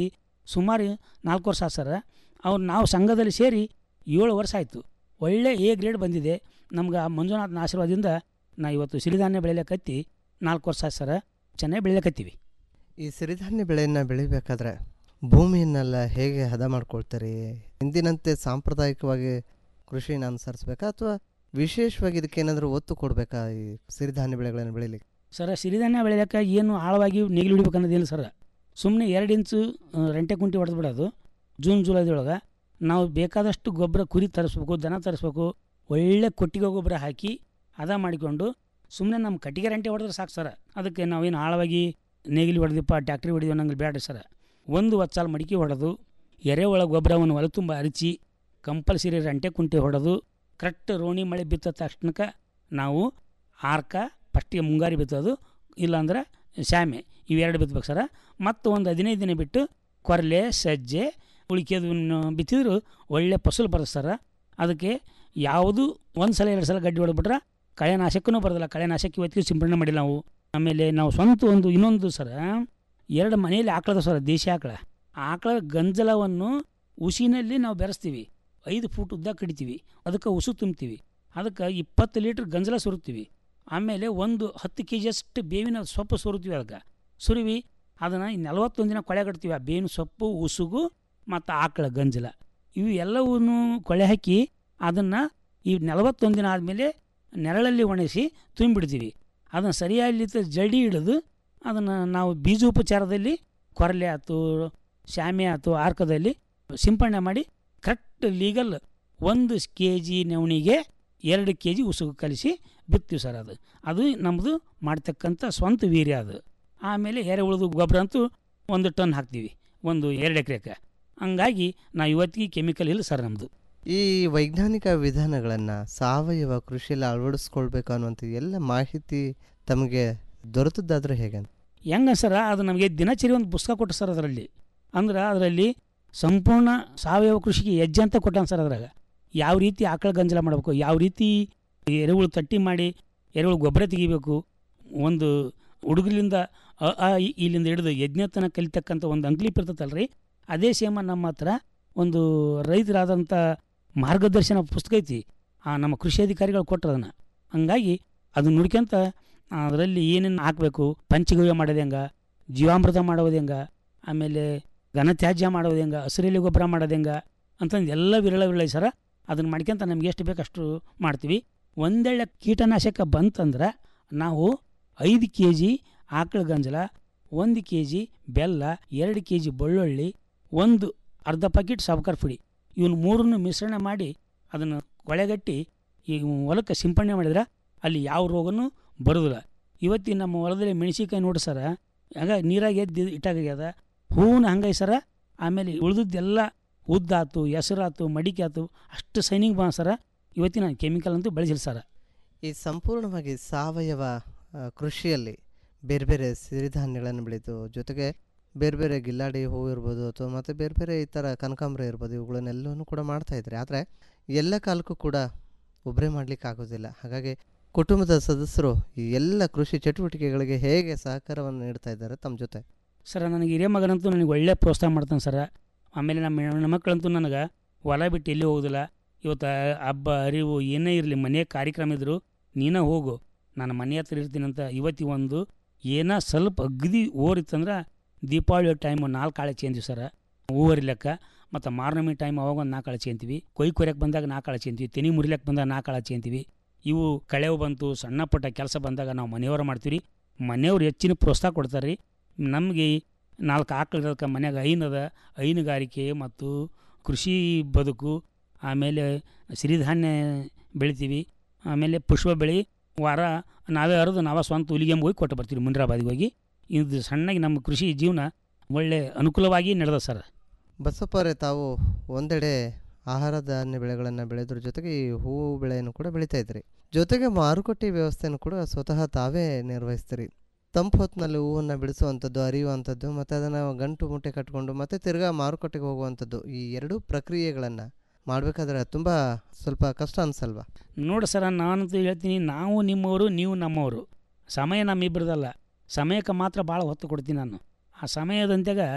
ಸುಮಾರು ನಾಲ್ಕು ವರ್ಷ ಆಯ್ತು ಸರ್ ಅವ್ರು ನಾವು ಸಂಘದಲ್ಲಿ ಸೇರಿ ಏಳು ವರ್ಷ ಆಯಿತು ಒಳ್ಳೆ ಎ ಗ್ರೇಡ್ ಬಂದಿದೆ ನಮ್ಗೆ ಆ ಮಂಜುನಾಥನ ಆಶೀರ್ವಾದದಿಂದ ನಾ ಇವತ್ತು ಸಿರಿಧಾನ್ಯ ಬೆಳಿಲಿಕ್ಕತ್ತಿ ನಾಲ್ಕು ವರ್ಷ ಆಯ್ತು ಸರ್ ಚೆನ್ನಾಗಿ ಬೆಳಿಲಿಕತ್ತೀವಿ ಈ ಸಿರಿಧಾನ್ಯ ಬೆಳೆಯನ್ನು ಬೆಳಿಬೇಕಾದ್ರೆ ಭೂಮಿಯನ್ನೆಲ್ಲ ಹೇಗೆ ಹದ ಮಾಡ್ಕೊಳ್ತಾರೆ ಹಿಂದಿನಂತೆ ಸಾಂಪ್ರದಾಯಿಕವಾಗಿ ಕೃಷಿನ ಅನುಸರಿಸ್ಬೇಕಾ ಅಥವಾ ವಿಶೇಷವಾಗಿ ಇದಕ್ಕೆ ಏನಾದರೂ ಒತ್ತು ಕೊಡಬೇಕಾ ಈ ಸಿರಿಧಾನ್ಯ ಬೆಳೆಗಳನ್ನು ಬೆಳಿಲಿಕ್ಕೆ ಸರ ಸಿರಿಧಾನ್ಯ ಬೆಳೆಯೋಕೆ ಏನು ಆಳವಾಗಿ ನೇಗಿಲು ಹಿಡಿಬೇಕು ಅನ್ನೋದಿಲ್ಲ ಸರ್ ಸುಮ್ಮನೆ ಎರಡು ಇಂಚು ಆ, ರೆಂಟೆ ಕುಂಟಿ ಹೊಡೆದು ಬಿಡೋದು ಜೂನ್ ಜುಲೈದೊಳಗೆ ನಾವು ಬೇಕಾದಷ್ಟು ಗೊಬ್ಬರ ಕುರಿ ತರಿಸ್ಬೇಕು ದನ ತರಿಸ್ಬೇಕು ಒಳ್ಳೆ ಕೊಟ್ಟಿಗೆ ಗೊಬ್ಬರ ಹಾಕಿ ಹದ ಮಾಡಿಕೊಂಡು ಸುಮ್ಮನೆ ನಮ್ಮ ಕಟ್ಟಿಗೆ ರೆಂಟೆ ಹೊಡೆದ್ರೆ ಸಾಕು ಸರ್ ಅದಕ್ಕೆ ನಾವೇನು ಆಳವಾಗಿ ನೇಗಿಲು ಹೊಡೆದಿಪ್ಪ ಟ್ಯಾಕ್ಟ್ರಿ ಹೊಡೆದಿವ ನಂಗೆ ಬೇಡ ಸರ್ ಒಂದು ಹೊತ್ತು ಮಡಿಕೆ ಹೊಡೆದು ಎರೆಹುಳ ಗೊಬ್ಬರವನ್ನು ಹೊಲ ತುಂಬ ಅರಚಿ ಕಂಪಲ್ಸರಿ ರಂಟೆ ಕುಂಟೆ ಹೊಡೆದು ಕರೆಕ್ಟ್ ರೋಣಿ ಮಳೆ ಬಿತ್ತ ತಕ್ಷಣಕ್ಕೆ ನಾವು ಆರ್ಕ ಫಸ್ಟಿಗೆ ಮುಂಗಾರಿ ಬಿತ್ತೋದು ಇಲ್ಲಾಂದ್ರೆ ಶಾಮೆ ಇವೆರಡು ಬಿತ್ತಬೇಕು ಸರ ಮತ್ತು ಒಂದು ಹದಿನೈದು ದಿನ ಬಿಟ್ಟು ಕೊರಲೆ ಸಜ್ಜೆ ಉಳಿಕೆದನ್ನು ಬಿತ್ತಿದ್ರು ಒಳ್ಳೆ ಫಸಲು ಬರುತ್ತೆ ಸರ ಅದಕ್ಕೆ ಯಾವುದು ಒಂದು ಸಲ ಎರಡು ಸಲ ಗಡ್ಡಿ ಹೊಡೆದ್ಬಿಟ್ರೆ ಕಳೆನಾಶಕನೂ ಬರೋದಿಲ್ಲ ಕಳೆನಾಶಕ ಇವತ್ತಿಗೆ ಸಿಂಪಡಣೆ ಮಾಡಿಲ್ಲ ನಾವು ಆಮೇಲೆ ನಾವು ಸ್ವಂತ ಒಂದು ಇನ್ನೊಂದು ಸರ ಎರಡು ಮನೆಯಲ್ಲಿ ಆಕಳದ ಸರ ದೇಶಿ ಆಕಳ ಆಕಳ ಗಂಜಲವನ್ನು ಉಸಿನಲ್ಲಿ ನಾವು ಬೆರೆಸ್ತೀವಿ ಐದು ಫೂಟ್ ಉದ್ದ ಕಡಿತೀವಿ ಅದಕ್ಕೆ ಉಸು ತುಂಬ್ತೀವಿ ಅದಕ್ಕೆ ಇಪ್ಪತ್ತು ಲೀಟ್ರ್ ಗಂಜಲ ಸುರುತ್ತೀವಿ ಆಮೇಲೆ ಒಂದು ಹತ್ತು ಕೆ ಜಿಯಷ್ಟು ಬೇವಿನ ಸೊಪ್ಪು ಸುರುತ್ತೀವಿ ಅದಕ್ಕೆ ಸುರುವಿ ಅದನ್ನು ನಲವತ್ತೊಂದು ದಿನ ಕೊಳೆ ಕಟ್ತೀವಿ ಆ ಬೇವಿನ ಸೊಪ್ಪು ಉಸುಗು ಮತ್ತು ಆಕಳ ಗಂಜಲ ಇವು ಎಲ್ಲವನ್ನೂ ಕೊಳೆ ಹಾಕಿ ಅದನ್ನು ಈ ನಲವತ್ತೊಂದು ದಿನ ಆದಮೇಲೆ ನೆರಳಲ್ಲಿ ಒಣಗಿಸಿ ತುಂಬಿಡ್ತೀವಿ ಅದನ್ನು ಸರಿಯಾಗಿ ಜಡಿ ಹಿಡಿದು ಅದನ್ನು ನಾವು ಬೀಜೋಪಚಾರದಲ್ಲಿ ಕೊರಲೆ ಆಯ್ತು ಶಾಮೆ ಆಯ್ತು ಆರ್ಕದಲ್ಲಿ ಸಿಂಪಡಣೆ ಮಾಡಿ ಕರೆಕ್ಟ್ ಲೀಗಲ್ ಒಂದು ಕೆ ಜಿ ನವಣಿಗೆ ಎರಡು ಕೆ ಜಿ ಉಸುಗು ಕಲಿಸಿ ಬಿತ್ತೀವಿ ಸರ್ ಅದು ಅದು ನಮ್ಮದು ಮಾಡ್ತಕ್ಕಂಥ ಸ್ವಂತ ವೀರ್ಯ ಅದು ಆಮೇಲೆ ಎರೆಹುಳದ ಗೊಬ್ಬರ ಅಂತೂ ಒಂದು ಟನ್ ಹಾಕ್ತೀವಿ ಒಂದು ಎರಡು ಎಕರೆಗೆ ಹಂಗಾಗಿ ನಾವು ಇವತ್ತಿಗೆ ಕೆಮಿಕಲ್ ಇಲ್ಲ ಸರ್ ನಮ್ಮದು ಈ ವೈಜ್ಞಾನಿಕ ವಿಧಾನಗಳನ್ನು ಸಾವಯವ ಕೃಷಿಯಲ್ಲಿ ಅಳವಡಿಸ್ಕೊಳ್ಬೇಕು ಅನ್ನುವಂಥ ಎಲ್ಲ ಮಾಹಿತಿ ತಮಗೆ ದೊರೆತದ್ದಾದ್ರೆ ಹೇಗೆ ಅಂತ ಹೆಂಗ ಸರ ಅದು ನಮಗೆ ದಿನಚರಿ ಒಂದು ಪುಸ್ತಕ ಕೊಟ್ಟು ಸರ್ ಅದರಲ್ಲಿ ಅಂದ್ರೆ ಅದರಲ್ಲಿ ಸಂಪೂರ್ಣ ಸಾವಯವ ಕೃಷಿಗೆ ಹೆಜ್ಜೆ ಅಂತ ಕೊಟ್ಟಾನ ಸರ್ ಅದ್ರಾಗ ಯಾವ ರೀತಿ ಆಕಳ ಗಂಜಲ ಮಾಡಬೇಕು ಯಾವ ರೀತಿ ಎರೆಹುಳು ತಟ್ಟಿ ಮಾಡಿ ಎರೆಹುಳು ಗೊಬ್ಬರ ತೆಗಿಬೇಕು ಒಂದು ಹುಡುಗರಿಂದ ಅ ಆ ಇ ಇಲ್ಲಿಂದ ಹಿಡಿದು ಯಜ್ಞತನ ಕಲಿತಕ್ಕಂಥ ಒಂದು ಅಂಕ್ಲಿಪ್ ಇರ್ತೈತಲ್ರಿ ಅದೇ ಸೇಮ ನಮ್ಮ ಹತ್ರ ಒಂದು ರೈತರಾದಂಥ ಮಾರ್ಗದರ್ಶನ ಪುಸ್ತಕ ಐತಿ ಆ ನಮ್ಮ ಕೃಷಿ ಅಧಿಕಾರಿಗಳು ಕೊಟ್ಟರು ಅದನ್ನು ಹಂಗಾಗಿ ಅದನ್ನ ನುಡ್ಕೊಂತ ಅದರಲ್ಲಿ ಏನೇನು ಹಾಕಬೇಕು ಪಂಚಗವ್ಯ ಮಾಡೋದು ಹೆಂಗ ಜೀವಾಮೃತ ಮಾಡೋದು ಹೆಂಗ ಆಮೇಲೆ ಘನತ್ಯಾಜ್ಯ ಮಾಡೋದು ಹೆಂಗ ಹಸಿರೆಲೆ ಗೊಬ್ಬರ ಮಾಡೋದು ಹೆಂಗ ಅಂತಂದು ಎಲ್ಲ ವಿರಳ ವಿರಳ ಸರ ಅದನ್ನು ಮಾಡ್ಕೊಂತ ನಮ್ಗೆ ಎಷ್ಟು ಬೇಕು ಅಷ್ಟು ಮಾಡ್ತೀವಿ ಒಂದೆಳ್ಳೆ ಕೀಟನಾಶಕ ಬಂತಂದ್ರೆ ನಾವು ಐದು ಕೆ ಜಿ ಆಕಳ ಗಂಜಲ ಒಂದು ಕೆ ಜಿ ಬೆಲ್ಲ ಎರಡು ಕೆ ಜಿ ಬೆಳ್ಳುಳ್ಳಿ ಒಂದು ಅರ್ಧ ಪ್ಯಾಕೆಟ್ ಸಾಬ್ಕಾರ್ ಪುಡಿ ಇವನ್ನ ಮೂರನ್ನು ಮಿಶ್ರಣ ಮಾಡಿ ಅದನ್ನು ಕೊಳೆಗಟ್ಟಿ ಈ ಹೊಲಕ್ಕೆ ಸಿಂಪಡಣೆ ಮಾಡಿದ್ರೆ ಅಲ್ಲಿ ಯಾವ ರೋಗನೂ ಬರೋದಿಲ್ಲ ಇವತ್ತಿನ ನಮ್ಮ ಹೊಲದಲ್ಲಿ ಮೆಣಸಿನ್ಕಾಯಿ ನೋಡಿ ಸರ ಆಗ ನೀರಾಗ ಎದ್ದು ಇಟ್ಟಾಗ್ಯದ ಹೂವನ್ನ ಹಂಗೈ ಸರ ಆಮೇಲೆ ಉಳಿದದ್ದೆಲ್ಲ ಉದ್ದಾತು ಹೆಸರಾತು ಮಡಿಕೆ ಆತು ಅಷ್ಟು ಸೈನಿಂಗ್ ಬಾ ಸರ ಇವತ್ತಿನ ಕೆಮಿಕಲ್ ಅಂತೂ ಬೆಳೆಸಿಲ್ಲ ಸರ ಈ ಸಂಪೂರ್ಣವಾಗಿ ಸಾವಯವ ಆ, ಕೃಷಿಯಲ್ಲಿ ಬೇರೆ ಬೇರೆ ಸಿರಿಧಾನ್ಯಗಳನ್ನು ಬೆಳೆದು ಜೊತೆಗೆ ಬೇರೆ ಬೇರೆ ಗಿಲ್ಲಾಡಿ ಹೂವು ಇರ್ಬೋದು ಅಥವಾ ಮತ್ತು ಬೇರೆ ಬೇರೆ ಈ ಥರ ಕನಕಾಂಬರ ಇರ್ಬೋದು ಇವುಗಳನ್ನೆಲ್ಲವೂ ಕೂಡ ಮಾಡ್ತಾ ಇದ್ದಾರೆ ಆದರೆ ಎಲ್ಲ ಕಾಲಕ್ಕೂ ಕೂಡ ಒಬ್ಬರೇ ಮಾಡಲಿಕ್ಕೆ ಆಗೋದಿಲ್ಲ ಹಾಗಾಗಿ ಕುಟುಂಬದ ಸದಸ್ಯರು ಈ ಎಲ್ಲ ಕೃಷಿ ಚಟುವಟಿಕೆಗಳಿಗೆ ಹೇಗೆ ಸಹಕಾರವನ್ನು ನೀಡ್ತಾ ಇದ್ದಾರೆ ತಮ್ಮ ಜೊತೆ ಸರ ನನಗೆ ಹಿರಿಯ ಮಗನಂತೂ ನನಗೆ ಒಳ್ಳೆ ಪ್ರೋತ್ಸಾಹ ಮಾಡ್ತಾನೆ ಸರ ಆಮೇಲೆ ನಮ್ಮ ಹೆಣ್ಣು ಮಕ್ಕಳಂತೂ ನನಗೆ ಹೊಲ ಬಿಟ್ಟು ಎಲ್ಲಿ ಹೋಗೋದಿಲ್ಲ ಇವತ್ತು ಹಬ್ಬ ಅರಿವು ಏನೇ ಇರಲಿ ಮನೆ ಕಾರ್ಯಕ್ರಮ ಇದ್ದರು ನೀನೇ ಹೋಗು ನಾನು ಮನೆ ಹತ್ರ ಇರ್ತೀನಂತ ಇವತ್ತಿ ಒಂದು ಏನೋ ಸ್ವಲ್ಪ ಅಗದಿ ಓರಿತ್ತಂದ್ರೆ ದೀಪಾವಳಿ ಟೈಮ್ ನಾಲ್ಕು ಕಾಳು ಚೇಂತೀವಿ ಸರ ಹೂವರಿ ಲೆಕ್ಕ ಮತ್ತು ಮಾರ್ನಮಿ ಟೈಮ್ ಅವಾಗ ಒಂದು ನಾಲ್ಕು ಕಾಳು ಚೇಂತೀವಿ ಕೊಯ್ ಕೊಯ್ಯಕ್ಕೆ ಬಂದಾಗ ನಾಲ್ಕು ಕಾಳು ಚೇಂತೀವಿ ತೆನಿ ಮುರಿಲಕ್ಕೆ ಬಂದಾಗ ನಾಲ್ಕು ಕಾಳು ಚೇಂತೀವಿ ಇವು ಕಳೆವು ಬಂತು ಸಣ್ಣ ಪುಟ್ಟ ಕೆಲಸ ಬಂದಾಗ ನಾವು ಮನೆಯವರು ಮಾಡ್ತೀವಿ ಮನೆಯವ್ರು ಹೆಚ್ಚಿನ ಪ್ರೋತ್ಸಾಹ ಕೊಡ್ತಾರೆ ರೀ ನಮಗೆ ನಾಲ್ಕು ಆಕಳು ಇರೋದಕ್ಕೆ ಮನ್ಯಾಗ ಐನದ ಹೈನುಗಾರಿಕೆ ಮತ್ತು ಕೃಷಿ ಬದುಕು ಆಮೇಲೆ ಸಿರಿಧಾನ್ಯ ಬೆಳಿತೀವಿ ಆಮೇಲೆ ಪುಷ್ಪ ಬೆಳೆ ವಾರ ನಾವೇ ಹರಿದು ನಾವೇ ಸ್ವಂತ ಹುಲಿಗೆ ಹೋಗಿ ಕೊಟ್ಟು ಬರ್ತೀವಿ ಮುನ್ರಾಬಾದಿಗೆ ಹೋಗಿ ಇದು ಸಣ್ಣಗೆ ನಮ್ಮ ಕೃಷಿ ಜೀವನ ಒಳ್ಳೆ ಅನುಕೂಲವಾಗಿ ನಡೆದ ಸರ್ ಬಸಪ್ಪ ಅವರೇ ತಾವು ಒಂದೆಡೆ ಆಹಾರ ಧಾನ್ಯ ಬೆಳೆಗಳನ್ನು ಬೆಳೆದ್ರ ಜೊತೆಗೆ ಈ ಹೂವು ಬೆಳೆಯನ್ನು ಕೂಡ ಬೆಳೀತಾ ಇದ್ರಿ ಜೊತೆಗೆ ಮಾರುಕಟ್ಟೆ ವ್ಯವಸ್ಥೆಯನ್ನು ಕೂಡ ಸ್ವತಃ ತಾವೇ ನಿರ್ವಹಿಸ್ತೀರಿ ತಂಪು ಹೊತ್ತಿನಲ್ಲಿ ಹೂವನ್ನು ಬಿಡಿಸುವಂಥದ್ದು ಅರಿಯುವಂಥದ್ದು ಮತ್ತು ಅದನ್ನು ಗಂಟು ಮುಟ್ಟೆ ಕಟ್ಕೊಂಡು ಮತ್ತೆ ತಿರ್ಗಾ ಮಾರುಕಟ್ಟೆಗೆ ಹೋಗುವಂಥದ್ದು ಈ ಎರಡೂ ಪ್ರಕ್ರಿಯೆಗಳನ್ನು ಮಾಡಬೇಕಾದ್ರೆ ತುಂಬ ಸ್ವಲ್ಪ ಕಷ್ಟ ಅನ್ಸಲ್ವಾ ನೋಡಿ ಸರ ನಾನಂತೂ ಹೇಳ್ತೀನಿ ನಾವು ನಿಮ್ಮವರು ನೀವು ನಮ್ಮವರು ಸಮಯ ನಮ್ಮಿಬ್ಬರದಲ್ಲ ಸಮಯಕ್ಕೆ ಮಾತ್ರ ಭಾಳ ಹೊತ್ತು ಕೊಡ್ತೀನಿ ನಾನು ಆ ಸಮಯದಂತೆಗ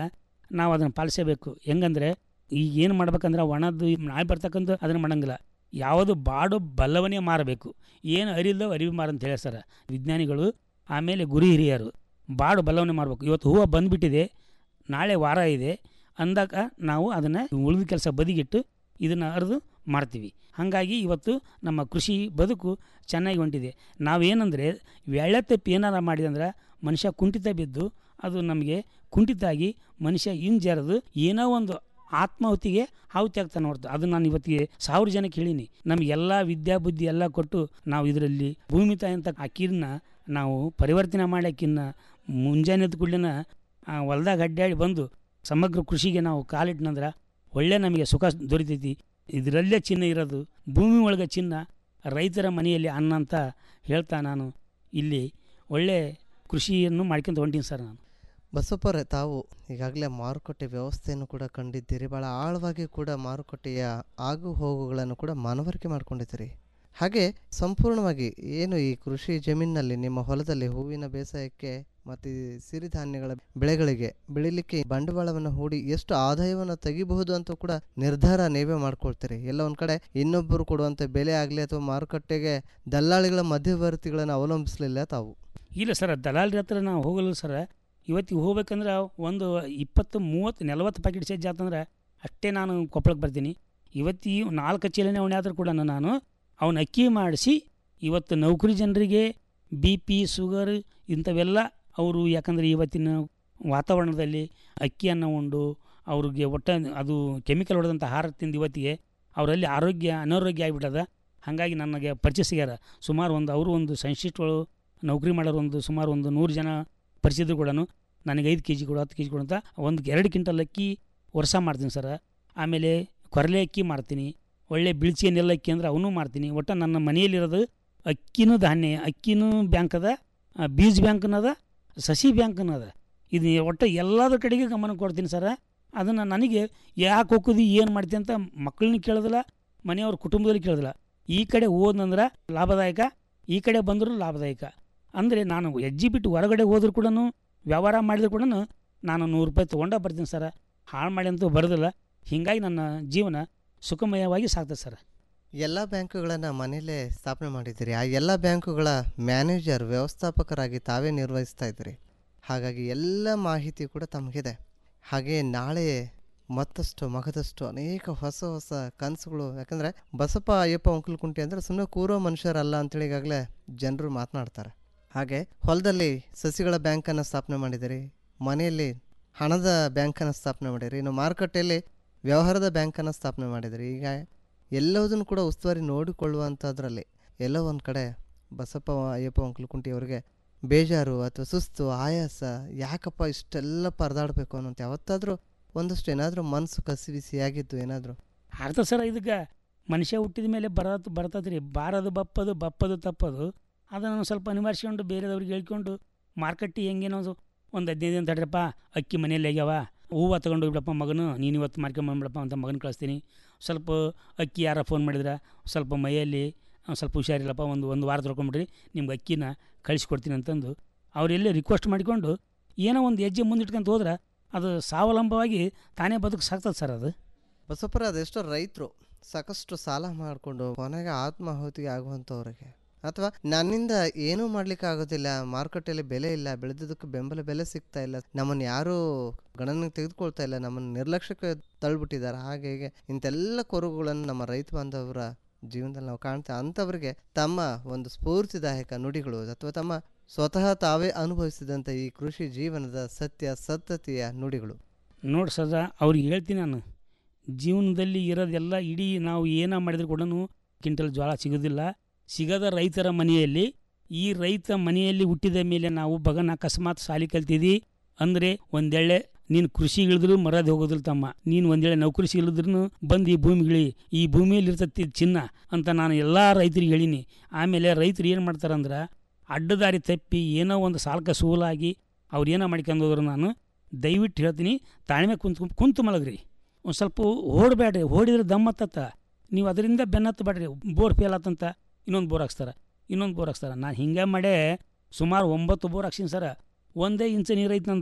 ನಾವು ಅದನ್ನು ಪಾಲಿಸಬೇಕು ಹೆಂಗಂದ್ರೆ ಈಗ ಏನು ಮಾಡ್ಬೇಕಂದ್ರೆ ಒಣದ್ದು ನಾಳೆ ಬರ್ತಕ್ಕಂಥ ಅದನ್ನು ಮಾಡಂಗಿಲ್ಲ ಯಾವುದು ಬಾಡು ಬಲ್ಲವನೇ ಮಾರಬೇಕು ಏನು ಅರಿಲ್ದೋ ಅರಿವು ಮಾರ ಅಂತ ಹೇಳಿ ಸರ್ ವಿಜ್ಞಾನಿಗಳು ಆಮೇಲೆ ಗುರು ಹಿರಿಯರು ಬಾಡು ಬಲ್ಲವನ್ನೇ ಮಾರಬೇಕು ಇವತ್ತು ಹೂವು ಬಂದುಬಿಟ್ಟಿದೆ ನಾಳೆ ವಾರ ಇದೆ ಅಂದಾಗ ನಾವು ಅದನ್ನು ಉಳಿದ ಕೆಲಸ ಬದಿಗಿಟ್ಟು ಇದನ್ನು ಅರಿದು ಮಾಡ್ತೀವಿ ಹಾಗಾಗಿ ಇವತ್ತು ನಮ್ಮ ಕೃಷಿ ಬದುಕು ಚೆನ್ನಾಗಿ ಹೊಂಟಿದೆ ನಾವೇನಂದರೆ ಎಳೆ ತಪ್ಪು ಏನಾರ ಮಾಡಿದಂದ್ರೆ ಮನುಷ್ಯ ಕುಂಠಿತ ಬಿದ್ದು ಅದು ನಮಗೆ ಕುಂಠಿತ ಆಗಿ ಮನುಷ್ಯ ಹಿಂಜರಿದು ಏನೋ ಒಂದು ಆತ್ಮಾಹುತಿಗೆ ಆಹುತಿ ಆಗ್ತಾನೆ ಹೊರತು ಅದು ನಾನು ಇವತ್ತಿಗೆ ಸಾವಿರ ಜನಕ್ಕೆ ಹೇಳೀನಿ ನಮಗೆಲ್ಲ ವಿದ್ಯಾ ಬುದ್ಧಿ ಎಲ್ಲ ಕೊಟ್ಟು ನಾವು ಇದರಲ್ಲಿ ಭೂಮಿ ತಾಯಿ ಅಂತ ಅಕ್ಕಿನ ನಾವು ಪರಿವರ್ತನೆ ಮಾಡಿ ಅಕ್ಕಿನ ಮುಂಜಾನೆ ಎದ್ದ ಕೂಡಲಿನ ಹೊಲ್ದಾಗ ಅಡ್ಡಾಡಿ ಬಂದು ಸಮಗ್ರ ಕೃಷಿಗೆ ನಾವು ಕಾಲಿಟ್ನಂದ್ರೆ ಒಳ್ಳೆ ನಮಗೆ ಸುಖ ದೊರಿತೈತಿ ಇದರಲ್ಲೇ ಚಿನ್ನ ಇರೋದು ಭೂಮಿ ಒಳಗೆ ಚಿನ್ನ ರೈತರ ಮನೆಯಲ್ಲಿ ಅನ್ನ ಅಂತ ಹೇಳ್ತಾ ನಾನು ಇಲ್ಲಿ ಒಳ್ಳೆ ಕೃಷಿಯನ್ನು ಮಾಡ್ಕೊಂತ ಹೊಂಟೀನಿ ಸರ್ ನಾನು ಬಸಪ್ಪರೇ ತಾವು ಈಗಾಗಲೇ ಮಾರುಕಟ್ಟೆ ವ್ಯವಸ್ಥೆಯನ್ನು ಕೂಡ ಕಂಡಿದ್ದೀರಿ ಭಾಳ ಆಳವಾಗಿ ಕೂಡ ಮಾರುಕಟ್ಟೆಯ ಆಗು ಹೋಗುಗಳನ್ನು ಕೂಡ ಮನವರಿಕೆ ಮಾಡ್ಕೊಂಡಿದ್ದೀರಿ ಹಾಗೆ ಸಂಪೂರ್ಣವಾಗಿ ಏನು ಈ ಕೃಷಿ ಜಮೀನಿನಲ್ಲಿ ನಿಮ್ಮ ಹೊಲದಲ್ಲಿ ಹೂವಿನ ಬೇಸಾಯಕ್ಕೆ ಮತ್ತು ಈ ಸಿರಿಧಾನ್ಯಗಳ ಬೆಳೆಗಳಿಗೆ ಬೆಳಿಲಿಕ್ಕೆ ಬಂಡವಾಳವನ್ನು ಹೂಡಿ ಎಷ್ಟು ಆದಾಯವನ್ನು ತೆಗಿಬಹುದು ಅಂತ ಕೂಡ ನಿರ್ಧಾರ ನೀವೇ ಮಾಡ್ಕೊಳ್ತೀರಿ ಎಲ್ಲ ಒಂದು ಕಡೆ ಇನ್ನೊಬ್ಬರು ಕೊಡುವಂಥ ಬೆಲೆ ಆಗಲಿ ಅಥವಾ ಮಾರುಕಟ್ಟೆಗೆ ದಲ್ಲಾಳಿಗಳ ಮಧ್ಯವರ್ತಿಗಳನ್ನು ಅವಲಂಬಿಸಲಿಲ್ಲ ತಾವು ಇಲ್ಲ ಸರ್ ದಲಾಲ್ರ ಹತ್ರ ನಾವು ಹೋಗಲ್ಲ ಸರ್ ಇವತ್ತಿಗೆ ಹೋಗ್ಬೇಕಂದ್ರೆ ಒಂದು ಇಪ್ಪತ್ತು ಮೂವತ್ತು ನಲವತ್ತು ಪ್ಯಾಕೆಟ್ ಸಜ್ಜೆ ಆತಂದ್ರೆ ಅಷ್ಟೇ ನಾನು ಕೊಪ್ಪಳಕ್ಕೆ ಬರ್ತೀನಿ ಇವತ್ತಿ ನಾಲ್ಕು ಚೀಲನೆ ಅವನೇ ಆದರೂ ಕೂಡ ನಾನು ಅವನ ಅಕ್ಕಿ ಮಾಡಿಸಿ ಇವತ್ತು ನೌಕರಿ ಜನರಿಗೆ ಬಿ ಪಿ ಶುಗರ್ ಇಂಥವೆಲ್ಲ ಅವರು ಯಾಕಂದರೆ ಇವತ್ತಿನ ವಾತಾವರಣದಲ್ಲಿ ಅಕ್ಕಿಯನ್ನು ಉಂಡು ಅವ್ರಿಗೆ ಒಟ್ಟು ಅದು ಕೆಮಿಕಲ್ ಹೊಡೆದಂಥ ಆಹಾರ ತಿಂದು ಇವತ್ತಿಗೆ ಅವರಲ್ಲಿ ಆರೋಗ್ಯ ಅನಾರೋಗ್ಯ ಆಗಿಬಿಟ್ಟದ ಹಾಗಾಗಿ ನನಗೆ ಪರಿಚಯ ಸಿಗ್ಯಾರ ಸುಮಾರು ಒಂದು ಅವರು ಒಂದು ಸಂಶಿಷ್ಟಗಳು ನೌಕರಿ ಮಾಡೋರು ಒಂದು ಸುಮಾರು ಒಂದು ನೂರು ಜನ ಪರಿಚಿತರು ಕೂಡ ನನಗೆ ಐದು ಕೆ ಜಿ ಕೊಡು ಹತ್ತು ಕೆ ಜಿ ಕೊಡು ಅಂತ ಒಂದು ಎರಡು ಕ್ವಿಂಟಲ್ ಅಕ್ಕಿ ವರ್ಷ ಮಾಡ್ತೀನಿ ಸರ್ ಆಮೇಲೆ ಕೊರಲೆ ಅಕ್ಕಿ ಮಾಡ್ತೀನಿ ಒಳ್ಳೆ ಬಿಳ್ಚಿ ನೆಲ್ಲ ಅಕ್ಕಿ ಅಂದ್ರೆ ಅವನು ಮಾಡ್ತೀನಿ ಒಟ್ಟು ನನ್ನ ಮನೆಯಲ್ಲಿರೋದು ಅಕ್ಕಿನೂ ಧಾನ್ಯ ಅಕ್ಕಿನೂ ಬ್ಯಾಂಕ್ ಅದ ಆ, ಬೀಜ ಬ್ಯಾಂಕ್ನ ಅದ ಸಸಿ ಬ್ಯಾಂಕ್ನ ಅದ ಇದು ಒಟ್ಟು ಎಲ್ಲದ್ರ ಕಡೆಗೆ ಗಮನ ಕೊಡ್ತೀನಿ ಸರ ಅದನ್ನು ನನಗೆ ಯಾಕೆ ಹೋಗೋದು ಏನು ಮಾಡ್ತೀನಿ ಅಂತ ಮಕ್ಕಳನ್ನ ಕೇಳೋದಿಲ್ಲ ಮನೆಯವ್ರ ಕುಟುಂಬದಲ್ಲಿ ಕೇಳೋದಿಲ್ಲ ಈ ಕಡೆ ಹೋದ್ನಂದ್ರೆ ಲಾಭದಾಯಕ ಈ ಕಡೆ ಬಂದರೂ ಲಾಭದಾಯಕ ಅಂದರೆ ನಾನು ಹೆಜ್ಜೆ ಬಿಟ್ಟು ಹೊರಗಡೆ ಹೋದ್ರೂ ಕೂಡ ವ್ಯವಹಾರ ಮಾಡಿದ್ರು ಕೂಡ ನಾನು ನೂರು ರೂಪಾಯಿ ತೊಗೊಂಡ ಬರ್ತೀನಿ ಸರ ಹಾಳು ಮಾಡಿ ಅಂತೂ ಬರೋದಿಲ್ಲ ಹೀಗಾಗಿ ನನ್ನ ಜೀವನ ಸುಖಮಯವಾಗಿ ಸಾಗ್ತದೆ ಸರ್ ಎಲ್ಲ ಬ್ಯಾಂಕುಗಳನ್ನು ಮನೆಯಲ್ಲೇ ಸ್ಥಾಪನೆ ಮಾಡಿದ್ದೀರಿ ಆ ಎಲ್ಲ ಬ್ಯಾಂಕುಗಳ ಮ್ಯಾನೇಜರ್ ವ್ಯವಸ್ಥಾಪಕರಾಗಿ ತಾವೇ ನಿರ್ವಹಿಸ್ತಾ ಇದ್ದೀರಿ ಹಾಗಾಗಿ ಎಲ್ಲ ಮಾಹಿತಿ ಕೂಡ ತಮಗಿದೆ ಹಾಗೆ ನಾಳೆ ಮತ್ತಷ್ಟು ಮಗದಷ್ಟು ಅನೇಕ ಹೊಸ ಹೊಸ ಕನಸುಗಳು ಯಾಕಂದರೆ ಬಸಪ್ಪ ಅಯ್ಯಪ್ಪ ಅಂಕಲ್ಕುಂಟಿ ಅಂದರೆ ಸುಮ್ಮನೆ ಕೂರೋ ಮನುಷ್ಯರಲ್ಲ ಅಂತೇಳಿ ಈಗಾಗಲೇ ಜನರು ಮಾತನಾಡ್ತಾರೆ ಹಾಗೆ ಹೊಲದಲ್ಲಿ ಸಸಿಗಳ ಬ್ಯಾಂಕನ್ನು ಸ್ಥಾಪನೆ ಮಾಡಿದಿರಿ ಮನೆಯಲ್ಲಿ ಹಣದ ಬ್ಯಾಂಕನ್ನು ಸ್ಥಾಪನೆ ಮಾಡಿರಿ ಇನ್ನು ಮಾರುಕಟ್ಟೆಯಲ್ಲಿ ವ್ಯವಹಾರದ ಬ್ಯಾಂಕನ್ನು ಸ್ಥಾಪನೆ ಮಾಡಿದಿರಿ ಈಗ ಎಲ್ಲದನ್ನು ಕೂಡ ಉಸ್ತುವಾರಿ ನೋಡಿಕೊಳ್ಳುವಂಥದ್ರಲ್ಲಿ ಎಲ್ಲೋ ಒಂದು ಕಡೆ ಬಸಪ್ಪ ಅಯ್ಯಪ್ಪ ಅಂಕಲ್ಕುಂಟಿ ಅವರಿಗೆ ಬೇಜಾರು ಅಥವಾ ಸುಸ್ತು ಆಯಾಸ ಯಾಕಪ್ಪ ಇಷ್ಟೆಲ್ಲ ಪರದಾಡಬೇಕು ಅನ್ನೋಂತ ಯಾವತ್ತಾದರೂ ಒಂದಷ್ಟು ಏನಾದರೂ ಮನಸ್ಸು ಕಸಿವಿಸಿಯಾಗಿದ್ದು ಏನಾದರೂ ಆಗ್ತದೆ ಸರ್ ಇದಕ್ಕೆ ಮನುಷ್ಯ ಹುಟ್ಟಿದ ಮೇಲೆ ಬರತ್ ಬರ್ತದ್ರಿ ಬಾರದು ಬಪ್ಪದು ಬಪ್ಪದು ತಪ್ಪದು ಅದನ್ನು ಸ್ವಲ್ಪ ನಿವಾರಿಸ್ಕೊಂಡು ಬೇರೆದವ್ರಿಗೆ ಹೇಳ್ಕೊಂಡು ಮಾರ್ಕೆಟ್ಟಿಗೆ ಹೆಂಗೇನೋ ಒಂದು ಒಂದು ಹದಿನೈದು ದಿನ ತಡ್ರಪ್ಪ ಅಕ್ಕಿ ಮನೆಯಲ್ಲಿ ಆಗ್ಯಾವ ಹೂವು ತಗೊಂಡು ಹೋಗ್ಬಿಡಪ್ಪ ಮಗನು ನೀನು ಇವತ್ತು ಮಾರ್ಕೊಂಬಂದ್ಬಿಡಪ್ಪ ಅಂತ ಮಗನ ಕಳಿಸ್ತೀನಿ ಸ್ವಲ್ಪ ಅಕ್ಕಿ ಯಾರ ಫೋನ್ ಮಾಡಿದ್ರೆ ಸ್ವಲ್ಪ ಮೈಯಲ್ಲಿ ಒಂದ್ ಸ್ವಲ್ಪ ಹುಷಾರಿಲ್ಲಪ್ಪ ಒಂದು ಒಂದು ವಾರ ತೊಳ್ಕೊಂಬಿಡ್ರಿ ನಿಮ್ಗೆ ಅಕ್ಕಿನ ಕಳಿಸ್ಕೊಡ್ತೀನಿ ಅಂತಂದು ಅವರೆಲ್ಲೇ ರಿಕ್ವೆಸ್ಟ್ ಮಾಡಿಕೊಂಡು ಏನೋ ಒಂದು ಹೆಜ್ಜೆ ಮುಂದಿಟ್ಕೊಂತ ಹೋದ್ರೆ ಅದು ಸ್ವಾವಲಂಬವಾಗಿ ತಾನೇ ಬದುಕು ಸಾಕ್ತದೆ ಸರ್ ಅದು ಬಸಪ್ಪರ ಅದೆಷ್ಟೋ ರೈತರು ಸಾಕಷ್ಟು ಸಾಲ ಮಾಡಿಕೊಂಡು ಕೊನೆಗೆ ಆತ್ಮಾಹುತಿಗೆ ಆಗುವಂಥವ್ರಿಗೆ ಅಥವಾ ನನ್ನಿಂದ ಏನೂ ಮಾಡ್ಲಿಕ್ಕೆ ಆಗೋದಿಲ್ಲ ಮಾರುಕಟ್ಟೆಯಲ್ಲಿ ಬೆಲೆ ಇಲ್ಲ ಬೆಳೆದಿದ್ದಕ್ಕೆ ಬೆಂಬಲ ಬೆಲೆ ಸಿಗ್ತಾ ಇಲ್ಲ ನಮ್ಮನ್ನು ಯಾರೂ ಗಣನೆಗೆ ತೆಗೆದುಕೊಳ್ತಾ ಇಲ್ಲ ನಮ್ಮನ್ನು ನಿರ್ಲಕ್ಷ್ಯಕ್ಕೆ ತಳ್ಳಿಬಿಟ್ಟಿದ್ದಾರೆ ಹಾಗೆ ಹೀಗೆ ಇಂಥೆಲ್ಲ ಕೊರಗುಗಳನ್ನು ನಮ್ಮ ರೈತ ಬಾಂಧವರ ಜೀವನದಲ್ಲಿ ನಾವು ಕಾಣ್ತಾ ಅಂಥವ್ರಿಗೆ ತಮ್ಮ ಒಂದು ಸ್ಫೂರ್ತಿದಾಯಕ ನುಡಿಗಳು ಅಥವಾ ತಮ್ಮ ಸ್ವತಃ ತಾವೇ ಅನುಭವಿಸಿದಂಥ ಈ ಕೃಷಿ ಜೀವನದ ಸತ್ಯ ಸತ್ತತೆಯ ನುಡಿಗಳು ನೋಡಿ ಸದಾ ಅವ್ರಿಗೆ ಹೇಳ್ತೀನಿ ನಾನು ಜೀವನದಲ್ಲಿ ಇರೋದೆಲ್ಲ ಇಡೀ ನಾವು ಏನ ಮಾಡಿದ್ರು ಕೂಡ ಕ್ವಿಂಟಲ್ ಜೋಳ ಸಿಗೋದಿಲ್ಲ ಸಿಗದ ರೈತರ ಮನೆಯಲ್ಲಿ ಈ ರೈತ ಮನೆಯಲ್ಲಿ ಹುಟ್ಟಿದ ಮೇಲೆ ನಾವು ಬಗನ್ ಅಕಸ್ಮಾತ್ ಸಾಲಿ ಕಲ್ತಿದ್ದಿ ಅಂದರೆ ಒಂದೆಳ್ಳೆ ನೀನು ಕೃಷಿ ಇಳಿದ್ರು ಮರದ ಹೋಗೋದಿಲ್ಲ ತಮ್ಮ ನೀನು ಒಂದೇಳೆ ನೌಕರಿ ಸಿಗಲಿದ್ರು ಬಂದು ಈ ಭೂಮಿಗಿಳಿ ಈ ಭೂಮಿಯಲ್ಲಿ ಇರ್ತತಿ ಚಿನ್ನ ಅಂತ ನಾನು ಎಲ್ಲ ರೈತರಿಗೆ ಹೇಳೀನಿ ಆಮೇಲೆ ರೈತರು ಏನು ಮಾಡ್ತಾರಂದ್ರೆ ಅಡ್ಡದಾರಿ ತಪ್ಪಿ ಏನೋ ಒಂದು ಸಾಲಕ್ಕೆ ಸೂಲಾಗಿ ಅವ್ರು ಏನೋ ಮಾಡ್ಕೊಂಡು ಹೋದ್ರು ನಾನು ದಯವಿಟ್ಟು ಹೇಳ್ತೀನಿ ತಾಳ್ಮೆ ಕುಂತು ಕುಂತು ಮಲಗ್ರಿ ಒಂದು ಸ್ವಲ್ಪ ಓಡಬೇಡ್ರಿ ಓಡಿದ್ರೆ ದಮ್ಮತ್ತತ್ತ ನೀವು ಅದರಿಂದ ಬೆನ್ನತ್ತಬೇಡ್ರಿ ಬೋರ್ ಫೇಲ್ ಆತಂತ ಇನ್ನೊಂದು ಬೋರ್ ಹಾಕ್ಸ್ತಾರೆ ಇನ್ನೊಂದು ಬೋರ್ ಹಾಕ್ಸ್ತಾರೆ ನಾನು ಹಿಂಗೆ ಮಾಡೇ ಸುಮಾರು ಒಂಬತ್ತು ಬೋರ್ ಹಾಕ್ಸಿನಿ ಸರ ಒಂದೇ ಇಂಚು ನೀರು ಐತೆ ನಂದು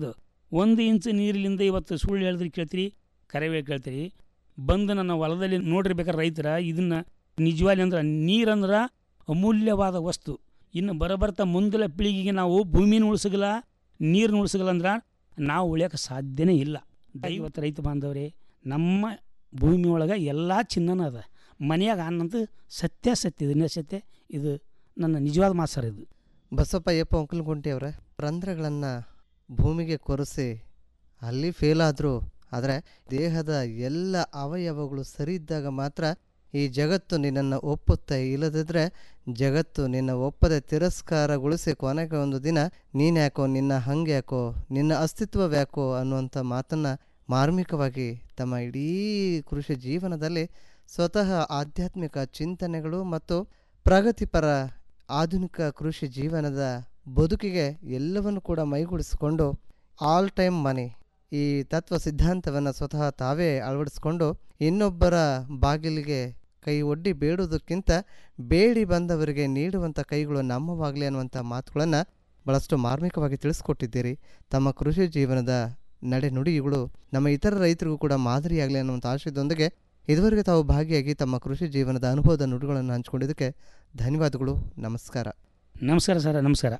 ಒಂದು ಇಂಚ್ ನೀರಿಲಿಂದ ಇವತ್ತು ಸುಳ್ಳು ಹೇಳಿದ್ರೆ ಕೇಳ್ತೀರಿ ಕರೆವೇ ಕೇಳ್ತೀರಿ ಬಂದು ನನ್ನ ಹೊಲದಲ್ಲಿ ನೋಡಿರ್ಬೇಕಾದ್ರೆ ರೈತರ ಇದನ್ನು ನಿಜವಾಗಿ ಅಂದ್ರೆ ನೀರಂದ್ರೆ ಅಮೂಲ್ಯವಾದ ವಸ್ತು ಇನ್ನು ಬರಬರ್ತಾ ಮುಂದಿನ ಪೀಳಿಗೆಗೆ ನಾವು ಭೂಮಿನ ಉಳಿಸಗಲ್ಲ ನೀರನ್ನ ಉಳಿಸಗಲ್ಲ ಅಂದ್ರೆ ನಾವು ಉಳಿಯೋಕೆ ಸಾಧ್ಯನೇ ಇಲ್ಲ ಇವತ್ತು ರೈತ ಬಾಂಧವರೇ ನಮ್ಮ ಭೂಮಿ ಒಳಗೆ ಎಲ್ಲ ಚಿನ್ನನ ಅದ ಮನೆಯಾಗ ಅನ್ನಂತ ಸತ್ಯ ಸತ್ಯ ಇದು ಸತ್ಯ ಇದು ನನ್ನ ನಿಜವಾದ ಮಾತು ಸರ್ ಇದು ಬಸಪ್ಪ ಅಯ್ಯಪ್ಪ ಅಂಕಲ್ಗುಂಟಿ ಅವರೇ ರಂಧ್ರಗಳನ್ನು ಭೂಮಿಗೆ ಕೊರೆಸಿ ಅಲ್ಲಿ ಫೇಲ್ ಆದರೂ ಆದರೆ ದೇಹದ ಎಲ್ಲ ಅವಯವಗಳು ಸರಿ ಇದ್ದಾಗ ಮಾತ್ರ ಈ ಜಗತ್ತು ನಿನ್ನನ್ನು ಒಪ್ಪುತ್ತೆ ಇಲ್ಲದಿದ್ದರೆ ಜಗತ್ತು ನಿನ್ನ ಒಪ್ಪದೆ ತಿರಸ್ಕಾರಗೊಳಿಸಿ ಕೊನೆಗೆ ಒಂದು ದಿನ ನೀನ್ಯಾಕೋ ನಿನ್ನ ಹಂಗೆ ಯಾಕೋ ನಿನ್ನ ಅಸ್ತಿತ್ವವ್ಯಾಕೋ ಅನ್ನುವಂಥ ಮಾತನ್ನು ಮಾರ್ಮಿಕವಾಗಿ ತಮ್ಮ ಇಡೀ ಕೃಷಿ ಜೀವನದಲ್ಲಿ ಸ್ವತಃ ಆಧ್ಯಾತ್ಮಿಕ ಚಿಂತನೆಗಳು ಮತ್ತು ಪ್ರಗತಿಪರ ಆಧುನಿಕ ಕೃಷಿ ಜೀವನದ ಬದುಕಿಗೆ ಎಲ್ಲವನ್ನು ಕೂಡ ಮೈಗೂಡಿಸಿಕೊಂಡು ಆಲ್ ಟೈಮ್ ಮನಿ ಈ ತತ್ವ ಸಿದ್ಧಾಂತವನ್ನು ಸ್ವತಃ ತಾವೇ ಅಳವಡಿಸ್ಕೊಂಡು ಇನ್ನೊಬ್ಬರ ಬಾಗಿಲಿಗೆ ಕೈ ಒಡ್ಡಿ ಬೇಡುವುದಕ್ಕಿಂತ ಬೇಡಿ ಬಂದವರಿಗೆ ನೀಡುವಂಥ ಕೈಗಳು ನಮ್ಮವಾಗಲಿ ಅನ್ನುವಂಥ ಮಾತುಗಳನ್ನು ಭಾಳಷ್ಟು ಮಾರ್ಮಿಕವಾಗಿ ತಿಳಿಸ್ಕೊಟ್ಟಿದ್ದೀರಿ ತಮ್ಮ ಕೃಷಿ ಜೀವನದ ನಡೆ ನುಡಿಗಳು ನಮ್ಮ ಇತರ ರೈತರಿಗೂ ಕೂಡ ಮಾದರಿಯಾಗಲಿ ಅನ್ನುವಂಥ ಆಶಯದೊಂದಿಗೆ ಇದುವರೆಗೆ ತಾವು ಭಾಗಿಯಾಗಿ ತಮ್ಮ ಕೃಷಿ ಜೀವನದ ಅನುಭವದ ನುಡಿಗಳನ್ನು ಹಂಚಿಕೊಂಡಿದ್ದಕ್ಕೆ ಧನ್ಯವಾದಗಳು ನಮಸ್ಕಾರ ನಮಸ್ಕಾರ ಸರ್ ನಮಸ್ಕಾರ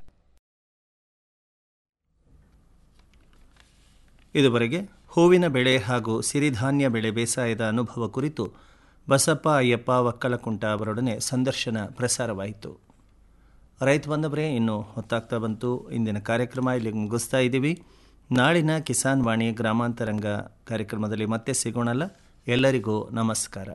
ಇದುವರೆಗೆ ಹೂವಿನ ಬೆಳೆ ಹಾಗೂ ಸಿರಿಧಾನ್ಯ ಬೆಳೆ ಬೇಸಾಯದ ಅನುಭವ ಕುರಿತು ಬಸಪ್ಪ ಅಯ್ಯಪ್ಪ ಒಕ್ಕಲಕುಂಟ ಅವರೊಡನೆ ಸಂದರ್ಶನ ಪ್ರಸಾರವಾಯಿತು ರೈತ ಬಂದವರೇ ಇನ್ನು ಹೊತ್ತಾಗ್ತಾ ಬಂತು ಇಂದಿನ ಕಾರ್ಯಕ್ರಮ ಇಲ್ಲಿ ಮುಗಿಸ್ತಾ ಇದ್ದೀವಿ ನಾಳಿನ ಕಿಸಾನ್ ವಾಣಿ ಗ್ರಾಮಾಂತರಂಗ ಕಾರ್ಯಕ್ರಮದಲ್ಲಿ ಮತ್ತೆ ಸಿಗೋಣಲ್ಲ ಎಲ್ಲರಿಗೂ ನಮಸ್ಕಾರ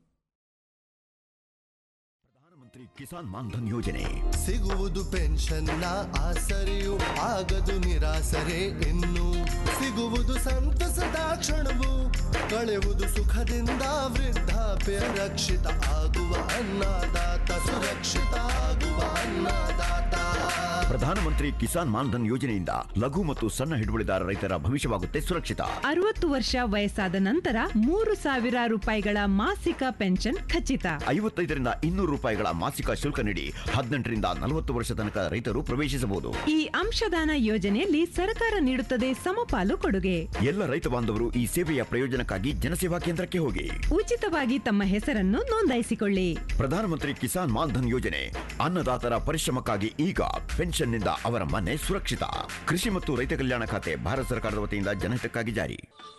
ಕಿಸಾನ್ ಮಾನ್ಧನ್ ಯೋಜನೆ ಸಿಗುವುದು ಪೆನ್ಷನ್ನ ಆಸರೆಯು ಆಗದು ನಿರಾಸರೆ ಇನ್ನು ಸಿಗುವುದು ಸಂತಸದ ಕ್ಷಣವು ಕಳೆಯುವುದು ಸುಖದಿಂದ ವೃದ್ಧಾಪ್ಯ ರಕ್ಷಿತ ಆಗುವ ಅನ್ನದಾತ ಸುರಕ್ಷಿತ ಆಗುವ ಅನ್ನದಾತ ಪ್ರಧಾನಮಂತ್ರಿ ಕಿಸಾನ್ ಮಾನ್ಧನ್ ಯೋಜನೆಯಿಂದ ಲಘು ಮತ್ತು ಸಣ್ಣ ಹಿಡುವಳಿದಾರ ರೈತರ ಭವಿಷ್ಯವಾಗುತ್ತೆ ಸುರಕ್ಷಿತ ಅರವತ್ತು ವರ್ಷ ವಯಸ್ಸಾದ ನಂತರ ಮೂರು ಸಾವಿರ ರೂಪಾಯಿಗಳ ಮಾಸಿಕ ಪೆನ್ಷನ್ ಖಚಿತ ಐವತ್ತೈದರಿಂದ ಇನ್ನೂರು ರೂಪಾಯಿಗಳ ಮಾಸಿಕ ಶುಲ್ಕ ನೀಡಿ ಹದಿನೆಂಟರಿಂದ ನಲವತ್ತು ವರ್ಷ ತನಕ ರೈತರು ಪ್ರವೇಶಿಸಬಹುದು ಈ ಅಂಶದಾನ ಯೋಜನೆಯಲ್ಲಿ ಸರ್ಕಾರ ನೀಡುತ್ತದೆ ಸಮಪಾಲು ಕೊಡುಗೆ ಎಲ್ಲ ರೈತ ಬಾಂಧವರು ಈ ಸೇವೆಯ ಪ್ರಯೋಜನಕ್ಕಾಗಿ ಜನಸೇವಾ ಕೇಂದ್ರಕ್ಕೆ ಹೋಗಿ ಉಚಿತವಾಗಿ ತಮ್ಮ ಹೆಸರನ್ನು ನೋಂದಾಯಿಸಿಕೊಳ್ಳಿ ಪ್ರಧಾನಮಂತ್ರಿ ಕಿಸಾನ್ ಮಾನ್ಧನ್ ಯೋಜನೆ ಅನ್ನದಾತರ ಪರಿಶ್ರಮಕ್ಕಾಗಿ ಈಗ ಪೆನ್ಷನ್ನಿಂದ ಅವರ ಮನೆ ಸುರಕ್ಷಿತ ಕೃಷಿ ಮತ್ತು ರೈತ ಕಲ್ಯಾಣ ಖಾತೆ ಭಾರತ ಸರ್ಕಾರದ ವತಿಯಿಂದ ಜನಹಿತಕ್ಕಾಗಿ ಜಾರಿ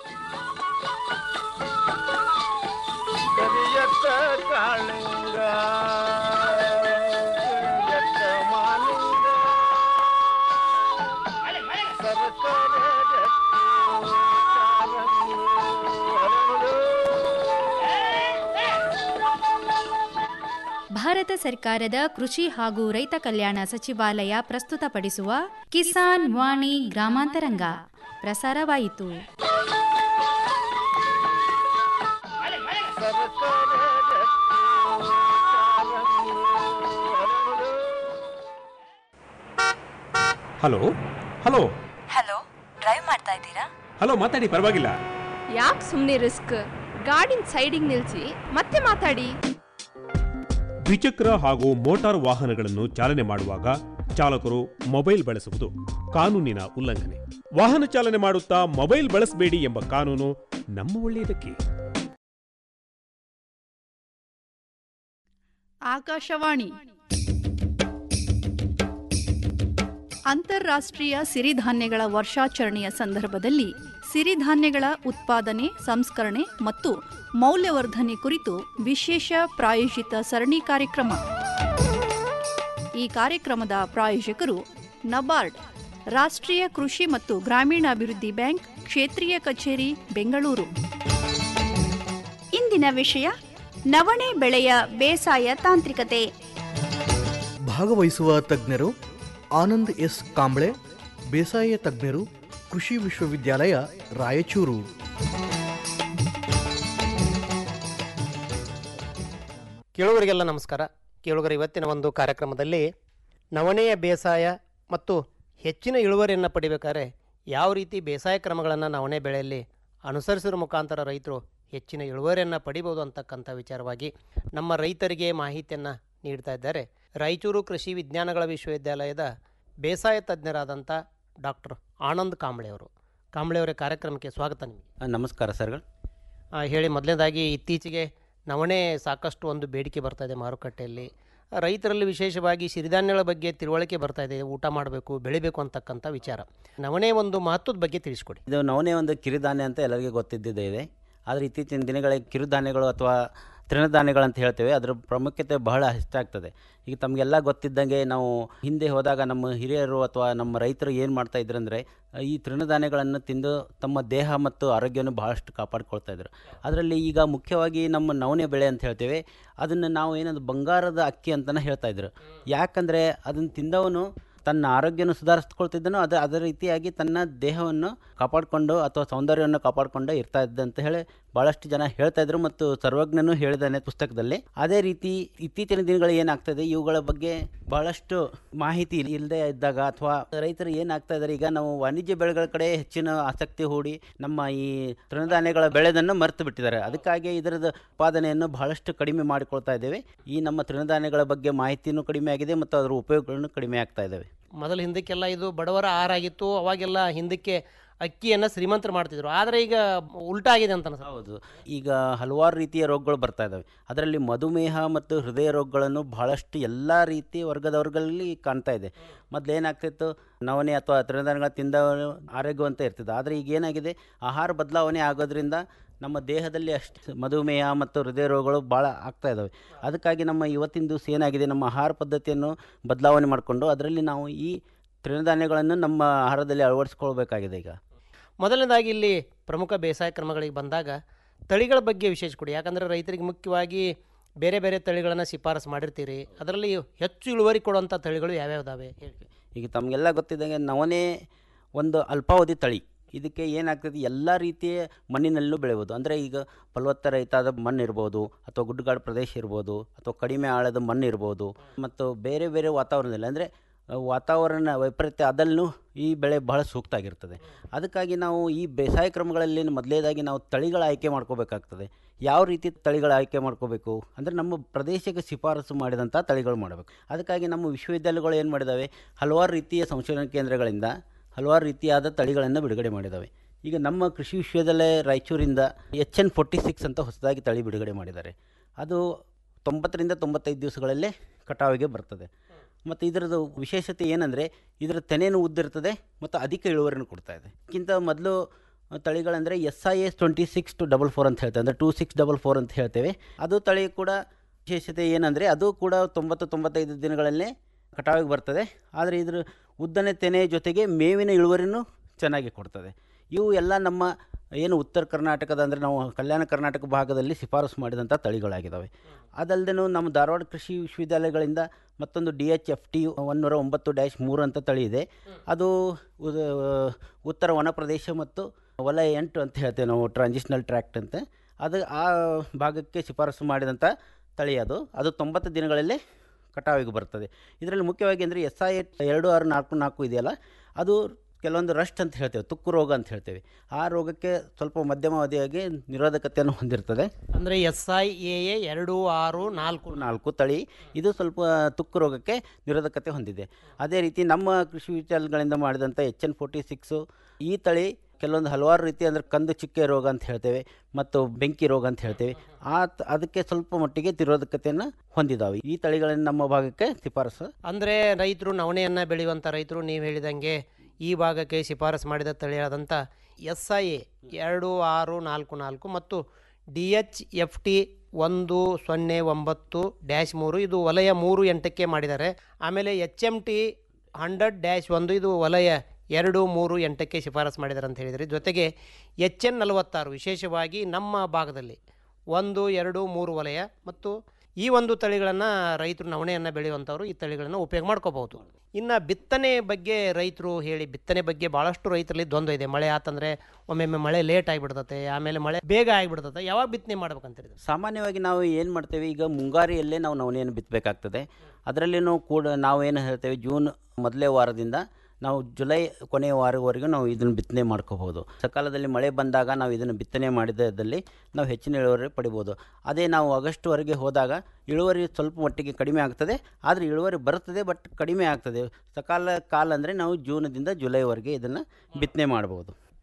ಕರಿಯತ್ತ ಕಾಳಿಂಗ ಕರಿಯತ್ತ ಮಾಲಿಂಗ ಸರಸರ ರತ್ನ ಕಾರಂಗಿ ಹರಳು. ಭಾರತ ಸರ್ಕಾರದ ಕೃಷಿ ಹಾಗೂ ರೈತ ಕಲ್ಯಾಣ ಸಚಿವಾಲಯ ಪ್ರಸ್ತುತಪಡಿಸುವ ಕಿಸಾನ್ ವಾಣಿ ಗ್ರಾಮಾಂತರಂಗ ಪ್ರಸಾರವಾಯಿತು ಹಲೋ ಹಲೋ ಹಲೋ ಡ್ರೈವ್ ಮಾಡ್ತಾ ಇದ್ದೀರಾ ಹಲೋ ಮಾತಾಡಿ ಪರವಾಗಿಲ್ಲ ಯಾಕೆ ಸುಮ್ಮನೆ ರಿಸ್ಕ್ ಗಾಡಿನ ಸೈಡಿಗೆ ನಿಲ್ಸಿ ಮತ್ತೆ ಮಾತಾಡಿ ದ್ವಿಚಕ್ರ ಹಾಗೂ ಮೋಟಾರ್ ವಾಹನಗಳನ್ನು ಚಾಲನೆ ಮಾಡುವಾಗ ಚಾಲಕರು ಮೊಬೈಲ್ ಬಳಸುವುದು ಕಾನೂನಿನ ಉಲ್ಲಂಘನೆ ವಾಹನ ಚಾಲನೆ ಮಾಡುತ್ತಾ ಮೊಬೈಲ್ ಬಳಸಬೇಡಿ ಎಂಬ ಕಾನೂನು ನಮ್ಮ ಒಳ್ಳೆಯದಕ್ಕೆ ಆಕಾಶವಾಣಿ ಅಂತಾರಾಷ್ಟ್ರೀಯ ಸಿರಿಧಾನ್ಯಗಳ ವರ್ಷಾಚರಣೆಯ ಸಂದರ್ಭದಲ್ಲಿ ಸಿರಿಧಾನ್ಯಗಳ ಉತ್ಪಾದನೆ ಸಂಸ್ಕರಣೆ ಮತ್ತು ಮೌಲ್ಯವರ್ಧನೆ ಕುರಿತು ವಿಶೇಷ ಪ್ರಾಯೋಜಿತ ಸರಣಿ ಕಾರ್ಯಕ್ರಮ ಈ ಕಾರ್ಯಕ್ರಮದ ಪ್ರಾಯೋಜಕರು ನಬಾರ್ಡ್ ರಾಷ್ಟ್ರೀಯ ಕೃಷಿ ಮತ್ತು ಗ್ರಾಮೀಣಾಭಿವೃದ್ಧಿ ಬ್ಯಾಂಕ್ ಕ್ಷೇತ್ರೀಯ ಕಚೇರಿ ಬೆಂಗಳೂರು ಇಂದಿನ ವಿಷಯ ನವಣೆ ಬೆಳೆಯ ಬೇಸಾಯ ತಾಂತ್ರಿಕತೆ ಭಾಗವಹಿಸುವ ತಜ್ಞರು ಆನಂದ್ ಎಸ್ ಕಾಂಬ್ಳೆ ಬೇಸಾಯ ತಜ್ಞರು ಕೃಷಿ ವಿಶ್ವವಿದ್ಯಾಲಯ ರಾಯಚೂರು ಕೇಳುಗರಿಗೆಲ್ಲ ನಮಸ್ಕಾರ ಕೇಳುಗರ ಇವತ್ತಿನ ಒಂದು ಕಾರ್ಯಕ್ರಮದಲ್ಲಿ ನವಣೆಯ ಬೇಸಾಯ ಮತ್ತು ಹೆಚ್ಚಿನ ಇಳುವರಿಯನ್ನು ಪಡಿಬೇಕಾದ್ರೆ ಯಾವ ರೀತಿ ಬೇಸಾಯ ಕ್ರಮಗಳನ್ನು ನವಣೆ ಬೆಳೆಯಲ್ಲಿ ಅನುಸರಿಸುವ ಮುಖಾಂತರ ರೈತರು ಹೆಚ್ಚಿನ ಇಳುವರಿಯನ್ನು ಪಡಿಬೋದು ಅಂತಕ್ಕಂಥ ವಿಚಾರವಾಗಿ ನಮ್ಮ ರೈತರಿಗೆ ಮಾಹಿತಿಯನ್ನು ನೀಡ್ತಾ ಇದ್ದಾರೆ ರಾಯಚೂರು ಕೃಷಿ ವಿಜ್ಞಾನಗಳ ವಿಶ್ವವಿದ್ಯಾಲಯದ ಬೇಸಾಯ ತಜ್ಞರಾದಂಥ ಡಾಕ್ಟರ್ ಆನಂದ್ ಕಾಂಬ್ಳೆ ಅವರು ಕಾಂಬಳೆಯವರ ಕಾರ್ಯಕ್ರಮಕ್ಕೆ ಸ್ವಾಗತ ನಿಮಗೆ ಆ, ನಮಸ್ಕಾರ ಸರ್ಗಳು ಆ, ಹೇಳಿ ಮೊದಲನೇದಾಗಿ ಇತ್ತೀಚೆಗೆ ನವಣೆ ಸಾಕಷ್ಟು ಒಂದು ಬೇಡಿಕೆ ಬರ್ತಾ ಇದೆ ಮಾರುಕಟ್ಟೆಯಲ್ಲಿ ಆ, ರೈತರಲ್ಲಿ ವಿಶೇಷವಾಗಿ ಸಿರಿಧಾನ್ಯಗಳ ಬಗ್ಗೆ ತಿಳುವಳಿಕೆ ಬರ್ತಾ ಇದೆ ಊಟ ಮಾಡಬೇಕು ಬೆಳಿಬೇಕು ಅಂತಕ್ಕಂಥ ವಿಚಾರ ನವಣೆ ಒಂದು ಮಹತ್ವದ ಬಗ್ಗೆ ತಿಳಿಸ್ಕೊಡಿ ಇದು ನವನೆ ಒಂದು ಕಿರುಧಾನ್ಯ ಅಂತ ಎಲ್ಲರಿಗೂ ಗೊತ್ತಿದ್ದಿದೆ ಇದೆ ಆದರೆ ಇತ್ತೀಚಿನ ದಿನಗಳಲ್ಲಿ ಕಿರುಧಾನ್ಯಗಳು ಅಥವಾ ತೃಣಧಾನ್ಯಗಳು ಅಂತ ಹೇಳ್ತೇವೆ ಅದರ ಪ್ರಾಮುಖ್ಯತೆ ಬಹಳ ಹೆಚ್ಚಾಗ್ತದೆ ಈಗ ತಮಗೆಲ್ಲ ಗೊತ್ತಿದ್ದಂಗೆ ನಾವು ಹಿಂದೆ ಹೋದಾಗ ನಮ್ಮ ಹಿರಿಯರು ಅಥವಾ ನಮ್ಮ ರೈತರು ಏನು ಮಾಡ್ತಾ ಇದ್ರು ಅಂದರೆ ಈ ತೃಣಧಾನ್ಯಗಳನ್ನು ತಿಂದು ತಮ್ಮ ದೇಹ ಮತ್ತು ಆರೋಗ್ಯವನ್ನು ಬಹಳಷ್ಟು ಕಾಪಾಡ್ಕೊಳ್ತಾ ಇದ್ರು ಅದರಲ್ಲಿ ಈಗ ಮುಖ್ಯವಾಗಿ ನಮ್ಮ ನವಣೆ ಬೆಳೆ ಅಂತ ಹೇಳ್ತೇವೆ ಅದನ್ನು ನಾವು ಏನದು ಬಂಗಾರದ ಅಕ್ಕಿ ಅಂತಲೇ ಹೇಳ್ತಾ ಇದ್ರು ಯಾಕಂದರೆ ಅದನ್ನು ತಿಂದವನು ತನ್ನ ಆರೋಗ್ಯನ ಸುಧಾರಿಸ್ಕೊಳ್ತಿದ್ದನು ಅದು ಅದೇ ರೀತಿಯಾಗಿ ತನ್ನ ದೇಹವನ್ನು ಕಾಪಾಡಿಕೊಂಡು ಅಥವಾ ಸೌಂದರ್ಯವನ್ನು ಕಾಪಾಡಿಕೊಂಡು ಇರ್ತಾ ಇದ್ದ ಅಂತ ಹೇಳಿ ಭಾಳಷ್ಟು ಜನ ಹೇಳ್ತಾ ಇದ್ರು ಮತ್ತು ಸರ್ವಜ್ಞನು ಹೇಳಿದಾನೆ ಪುಸ್ತಕದಲ್ಲಿ ಅದೇ ರೀತಿ ಇತ್ತೀಚಿನ ದಿನಗಳು ಏನಾಗ್ತದೆ ಇವುಗಳ ಬಗ್ಗೆ ಬಹಳಷ್ಟು ಮಾಹಿತಿ ಇಲ್ಲದೆ ಇದ್ದಾಗ ಅಥವಾ ರೈತರು ಏನಾಗ್ತಾ ಇದ್ದಾರೆ ಈಗ ನಾವು ವಾಣಿಜ್ಯ ಬೆಳೆಗಳ ಕಡೆ ಹೆಚ್ಚಿನ ಆಸಕ್ತಿ ಹೂಡಿ ನಮ್ಮ ಈ ತೃಣಧಾನ್ಯಗಳ ಬೆಳೆದನ್ನು ಮರೆತು ಬಿಟ್ಟಿದ್ದಾರೆ ಅದಕ್ಕಾಗಿ ಇದರದ ಉತ್ಪಾದನೆಯನ್ನು ಬಹಳಷ್ಟು ಕಡಿಮೆ ಮಾಡಿಕೊಳ್ತಾ ಇದ್ದೇವೆ ಈ ನಮ್ಮ ತೃಣಧಾನ್ಯಗಳ ಬಗ್ಗೆ ಮಾಹಿತಿನೂ ಕಡಿಮೆ ಆಗಿದೆ ಮತ್ತು ಅದರ ಉಪಯೋಗಗಳನ್ನು ಕಡಿಮೆ ಆಗ್ತಾ ಇದ್ದಾವೆ ಮೊದಲು ಹಿಂದಕ್ಕೆಲ್ಲ ಇದು ಬಡವರ ಆಹಾರ ಆಗಿತ್ತು ಅವಾಗೆಲ್ಲ ಹಿಂದಕ್ಕೆ ಅಕ್ಕಿಯನ್ನು ಶ್ರೀಮಂತರು ಮಾಡ್ತಿದ್ರು ಆದರೆ ಈಗ ಉಲ್ಟಾ ಆಗಿದೆ ಅಂತ ಅನ್ಸುತ್ತೆ. ಹೌದು ಈಗ ಹಲವಾರು ರೀತಿಯ ರೋಗಗಳು ಬರ್ತಾ ಇದ್ದಾವೆ ಅದರಲ್ಲಿ ಮಧುಮೇಹ ಮತ್ತು ಹೃದಯ ರೋಗಗಳನ್ನು ಬಹಳಷ್ಟು ಎಲ್ಲ ರೀತಿಯ ವರ್ಗದವರುಗಳಲ್ಲಿ ಕಾಣ್ತಾ ಇದೆ ಮೊದಲು ಏನಾಗ್ತಿತ್ತು ನವಣೆ ಅಥವಾ ತೃಣಧಾನ್ಯಗಳ ತಿಂದ ಆರೋಗ್ಯವಂತ ಇರ್ತಿತ್ತು ಆದರೆ ಈಗ ಏನಾಗಿದೆ ಆಹಾರ ಬದಲಾವಣೆ ಆಗೋದ್ರಿಂದ ನಮ್ಮ ದೇಹದಲ್ಲಿ ಅಷ್ಟು ಮಧುಮೇಹ ಮತ್ತು ಹೃದಯ ರೋಗಗಳು ಭಾಳ ಆಗ್ತಾ ಇದ್ದಾವೆ ಅದಕ್ಕಾಗಿ ನಮ್ಮ ಇವತ್ತಿನ ದಿವಸ ಏನಾಗಿದೆ ನಮ್ಮ ಆಹಾರ ಪದ್ಧತಿಯನ್ನು ಬದಲಾವಣೆ ಮಾಡಿಕೊಂಡು ಅದರಲ್ಲಿ ನಾವು ಈ ತೃಣಧಾನ್ಯಗಳನ್ನು ನಮ್ಮ ಆಹಾರದಲ್ಲಿ ಅಳವಡಿಸ್ಕೊಳ್ಬೇಕಾಗಿದೆ ಈಗ ಮೊದಲನೇದಾಗಿ ಇಲ್ಲಿ ಪ್ರಮುಖ ಬೇಸಾಯ ಕ್ರಮಗಳಿಗೆ ಬಂದಾಗ ತಳಿಗಳ ಬಗ್ಗೆ ವಿಶೇಷ ಕೊಡಿ ಯಾಕಂದರೆ ರೈತರಿಗೆ ಮುಖ್ಯವಾಗಿ ಬೇರೆ ಬೇರೆ ತಳಿಗಳನ್ನು ಶಿಫಾರಸು ಮಾಡಿರ್ತೀರಿ ಅದರಲ್ಲಿ ಹೆಚ್ಚು ಇಳುವರಿ ಕೊಡುವಂಥ ತಳಿಗಳು ಯಾವ್ಯಾವ್ದಾವೆ ಹೇಳಿ ಈಗ ತಮಗೆಲ್ಲ ಗೊತ್ತಿದ್ದಂಗೆ ನವಣೆ ಒಂದು ಅಲ್ಪಾವಧಿ ತಳಿ ಇದಕ್ಕೆ ಏನಾಗ್ತದೆ ಎಲ್ಲ ರೀತಿಯ ಮಣ್ಣಿನಲ್ಲೂ ಬೆಳೆಬೋದು ಅಂದರೆ ಈಗ ಫಲವತ್ತ ರಹಿತಾದ ಮಣ್ಣು ಇರ್ಬೋದು ಅಥವಾ ಗುಡ್ಡಗಾಡು ಪ್ರದೇಶ ಇರ್ಬೋದು ಅಥವಾ ಕಡಿಮೆ ಆಳದ ಮಣ್ಣು ಇರ್ಬೋದು ಮತ್ತು ಬೇರೆ ಬೇರೆ ವಾತಾವರಣದಲ್ಲಿ ಅಂದರೆ ವಾತಾವರಣ ವೈಪರೀತ್ಯ ಅದಲ್ಲೂ ಈ ಬೆಳೆ ಬಹಳ ಸೂಕ್ತ ಆಗಿರ್ತದೆ ಅದಕ್ಕಾಗಿ ನಾವು ಈ ಬೇಸಾಯ ಕ್ರಮಗಳಲ್ಲಿ ಮೊದಲೇದಾಗಿ ನಾವು ತಳಿಗಳ ಆಯ್ಕೆ ಮಾಡ್ಕೋಬೇಕಾಗ್ತದೆ ಯಾವ ರೀತಿ ತಳಿಗಳ ಆಯ್ಕೆ ಮಾಡ್ಕೋಬೇಕು ಅಂದರೆ ನಮ್ಮ ಪ್ರದೇಶಕ್ಕೆ ಶಿಫಾರಸು ಮಾಡಿದಂಥ ತಳಿಗಳು ಮಾಡಬೇಕು ಅದಕ್ಕಾಗಿ ನಮ್ಮ ವಿಶ್ವವಿದ್ಯಾಲಯಗಳು ಏನು ಮಾಡಿದ್ದಾವೆ ಹಲವಾರು ರೀತಿಯ ಸಂಶೋಧನಾ ಕೇಂದ್ರಗಳಿಂದ ಹಲವಾರು ರೀತಿಯಾದ ತಳಿಗಳನ್ನು ಬಿಡುಗಡೆ ಮಾಡಿದ್ದಾವೆ ಈಗ ನಮ್ಮ ಕೃಷಿ ವಿಶ್ವವಿದ್ಯಾಲಯ ರಾಯಚೂರಿಂದ ಎಚ್ ಎನ್ ಫೋರ್ಟಿ ಸಿಕ್ಸ್ ಅಂತ ಹೊಸದಾಗಿ ತಳಿ ಬಿಡುಗಡೆ ಮಾಡಿದ್ದಾರೆ ಅದು ತೊಂಬತ್ತರಿಂದ ತೊಂಬತ್ತೈದು ದಿವಸಗಳಲ್ಲೇ ಕಟಾವಿಗೆ ಬರ್ತದೆ ಮತ್ತು ಇದರದ್ದು ವಿಶೇಷತೆ ಏನಂದರೆ ಇದರ ತೆನೆನೂ ಉದ್ದಿರ್ತದೆ ಮತ್ತು ಅಧಿಕ ಇಳುವರಿಯನ್ನು ಕೊಡ್ತಾ ಇದೆ ಇದಕ್ಕಿಂತ ಮೊದಲು ತಳಿಗಳಂದರೆ S I S twenty six two double four ಅಂತ ಹೇಳ್ತೇವೆ ಅಂದರೆ ಟೂ ಸಿಕ್ಸ್ ಡಬಲ್ ಫೋರ್ ಅಂತ ಹೇಳ್ತೇವೆ ಅದು ತಳಿ ಕೂಡ ವಿಶೇಷತೆ ಏನಂದರೆ ಅದು ಕೂಡ ತೊಂಬತ್ತು ತೊಂಬತ್ತೈದು ದಿನಗಳಲ್ಲೇ ಕಟಾವಿಗೆ ಬರ್ತದೆ ಆದರೆ ಇದ್ರ ಉದ್ದನೆ ತೆನೆ ಜೊತೆಗೆ ಮೇವಿನ ಇಳುವರಿನೂ ಚೆನ್ನಾಗಿ ಕೊಡ್ತದೆ ಇವು ಎಲ್ಲ ನಮ್ಮ ಏನು ಉತ್ತರ ಕರ್ನಾಟಕದ ಅಂದರೆ ನಾವು ಕಲ್ಯಾಣ ಕರ್ನಾಟಕ ಭಾಗದಲ್ಲಿ ಶಿಫಾರಸು ಮಾಡಿದಂಥ ತಳಿಗಳಾಗಿದ್ದಾವೆ ಅದಲ್ಲದೆ ನಮ್ಮ ಧಾರವಾಡ ಕೃಷಿ ವಿಶ್ವವಿದ್ಯಾಲಯಗಳಿಂದ ಮತ್ತೊಂದು ಡಿ ಎಚ್ ಎಫ್ ಟಿ ಒನ್ನೂರ ಒಂಬತ್ತು ಡ್ಯಾಶ್ ಮೂರು ಅಂತ ತಳಿ ಇದೆ ಅದು ಉದ- ಉತ್ತರ ವನ ಪ್ರದೇಶ ಮತ್ತು ವಲಯ ಎಂಟು ಅಂತ ಹೇಳ್ತೇವೆ ನಾವು ಟ್ರಾನ್ಸಿಷನಲ್ ಟ್ರ್ಯಾಕ್ಟ್ ಅಂತ ಅದು ಆ ಭಾಗಕ್ಕೆ ಶಿಫಾರಸು ಮಾಡಿದಂಥ ತಳಿ ಅದು ಅದು ತೊಂಬತ್ತು ದಿನಗಳಲ್ಲೇ ಕಟಾವಿಗೆ ಬರ್ತದೆ ಇದರಲ್ಲಿ ಮುಖ್ಯವಾಗಿ ಅಂದರೆ ಎಸ್ ಐ ಎರಡು ಆರು ನಾಲ್ಕು ನಾಲ್ಕು ಇದೆಯಲ್ಲ ಅದು ಕೆಲವೊಂದು ರಸ್ಟ್ ಅಂತ ಹೇಳ್ತೇವೆ ತುಕ್ಕು ರೋಗ ಅಂತ ಹೇಳ್ತೇವೆ ಆ ರೋಗಕ್ಕೆ ಸ್ವಲ್ಪ ಮಧ್ಯಮಾವಧಿಯಾಗಿ ನಿರೋಧಕತೆಯನ್ನು ಹೊಂದಿರ್ತದೆ ಅಂದರೆ ಎಸ್ ಐ ಎ ಎ ಎರಡು ಆರು ನಾಲ್ಕು ನಾಲ್ಕು ತಳಿ ಇದು ಸ್ವಲ್ಪ ತುಕ್ಕು ರೋಗಕ್ಕೆ ನಿರೋಧಕತೆ ಹೊಂದಿದೆ ಅದೇ ರೀತಿ ನಮ್ಮ ಕೃಷಿ ವಿಚಾರಗಳಿಂದ ಮಾಡಿದಂಥ ಎಚ್ ಎನ್ ಫೋರ್ಟಿ ಸಿಕ್ಸು ಈ ತಳಿ ಕೆಲವೊಂದು ಹಲವಾರು ರೀತಿ ಅಂದರೆ ಕಂದು ಚಿಕ್ಕೆ ರೋಗ ಅಂತ ಹೇಳ್ತೇವೆ ಮತ್ತು ಬೆಂಕಿ ರೋಗ ಅಂತ ಹೇಳ್ತೇವೆ ಆ ತ- ಅದಕ್ಕೆ ಸ್ವಲ್ಪ ಮಟ್ಟಿಗೆ ನಿರೋಧಕತೆಯನ್ನು ಹೊಂದಿದ್ದಾವೆ ಈ ತಳಿಗಳನ್ನು ನಮ್ಮ ಭಾಗಕ್ಕೆ ಶಿಫಾರಸು ಅಂದರೆ ರೈತರು ನವಣೆಯನ್ನು ಬೆಳೆಯುವಂಥ ರೈತರು ನೀವು ಹೇಳಿದಂಗೆ ಈ ಭಾಗಕ್ಕೆ ಶಿಫಾರಸು ಮಾಡಿದ ತಳಿಯಾದಂಥ ಎಸ್ ಐ ಎ ಎರಡು ಆರು ನಾಲ್ಕು ನಾಲ್ಕು ಮತ್ತು ಡಿ ಎಚ್ ಎಫ್ ಟಿ ಒಂದು ಸೊನ್ನೆ ಒಂಬತ್ತು ಡ್ಯಾಶ್ ಮೂರು ಇದು ವಲಯ ಮೂರು ಎಂಟಕ್ಕೆ ಮಾಡಿದ್ದಾರೆ ಆಮೇಲೆ H M T hundred dash ಒಂದು ಇದು ವಲಯ ಎರಡು ಮೂರು ಎಂಟಕ್ಕೆ ಶಿಫಾರಸು ಮಾಡಿದ್ದಾರೆ ಅಂತ ಹೇಳಿದರೆ ಜೊತೆಗೆ ಎಚ್ ಎನ್ ನಲವತ್ತಾರು ವಿಶೇಷವಾಗಿ ನಮ್ಮ ಭಾಗದಲ್ಲಿ ಒಂದು ಎರಡು ಮೂರು ವಲಯ ಮತ್ತು ಈ ಒಂದು ತಳಿಗಳನ್ನು ರೈತರು ನವಣೆಯನ್ನು ಬೆಳೆಯುವಂಥವ್ರು ಈ ತಳಿಗಳನ್ನು ಉಪಯೋಗ ಮಾಡ್ಕೋಬಹುದು ಇನ್ನು ಬಿತ್ತನೆ ಬಗ್ಗೆ ರೈತರು ಹೇಳಿ ಬಿತ್ತನೆ ಬಗ್ಗೆ ಭಾಳಷ್ಟು ರೈತರಲ್ಲಿ ದ್ವಂದ್ವ ಇದೆ ಮಳೆ ಆತಂದರೆ ಒಮ್ಮೊಮ್ಮೆ ಮಳೆ ಲೇಟ್ ಆಗಿಬಿಡ್ತತೆ ಆಮೇಲೆ ಮಳೆ ಬೇಗ ಆಗಿಬಿಡ್ತತೆ ಯಾವಾಗ ಬಿತ್ತನೆ ಮಾಡ್ಬೇಕಂತೀರಿ ಸಾಮಾನ್ಯವಾಗಿ ನಾವು ಏನು ಮಾಡ್ತೇವೆ ಈಗ ಮುಂಗಾರಿಯಲ್ಲೇ ನಾವು ನವಣೆಯನ್ನು ಬಿತ್ತಬೇಕಾಗ್ತದೆ ಅದರಲ್ಲಿನೂ ಕೂಡ ನಾವು ಏನು ಹೇಳ್ತೇವೆ ಜೂನ್ ಮೊದಲೇ ವಾರದಿಂದ ನಾವು ಜುಲೈ ಕೊನೆಯ ವಾರವರೆಗೂ ನಾವು ಇದನ್ನು ಬಿತ್ತನೆ ಮಾಡ್ಕೋಬೋದು ಸಕಾಲದಲ್ಲಿ ಮಳೆ ಬಂದಾಗ ನಾವು ಇದನ್ನು ಬಿತ್ತನೆ ಮಾಡಿದಲ್ಲಿ ನಾವು ಹೆಚ್ಚಿನ ಇಳುವರಿ ಪಡಿಬೋದು ಅದೇ ನಾವು ಆಗಸ್ಟ್ವರೆಗೆ ಹೋದಾಗ ಇಳುವರಿ ಸ್ವಲ್ಪ ಮಟ್ಟಿಗೆ ಕಡಿಮೆ ಆಗ್ತದೆ ಆದರೆ ಇಳುವರಿ ಬರ್ತದೆ ಬಟ್ ಕಡಿಮೆ ಆಗ್ತದೆ ಸಕಾಲ ಕಾಲ ಅಂದರೆ ನಾವು ಜೂನದಿಂದ ಜುಲೈವರೆಗೆ ಇದನ್ನು ಬಿತ್ತನೆ ಮಾಡ್ಬೋದು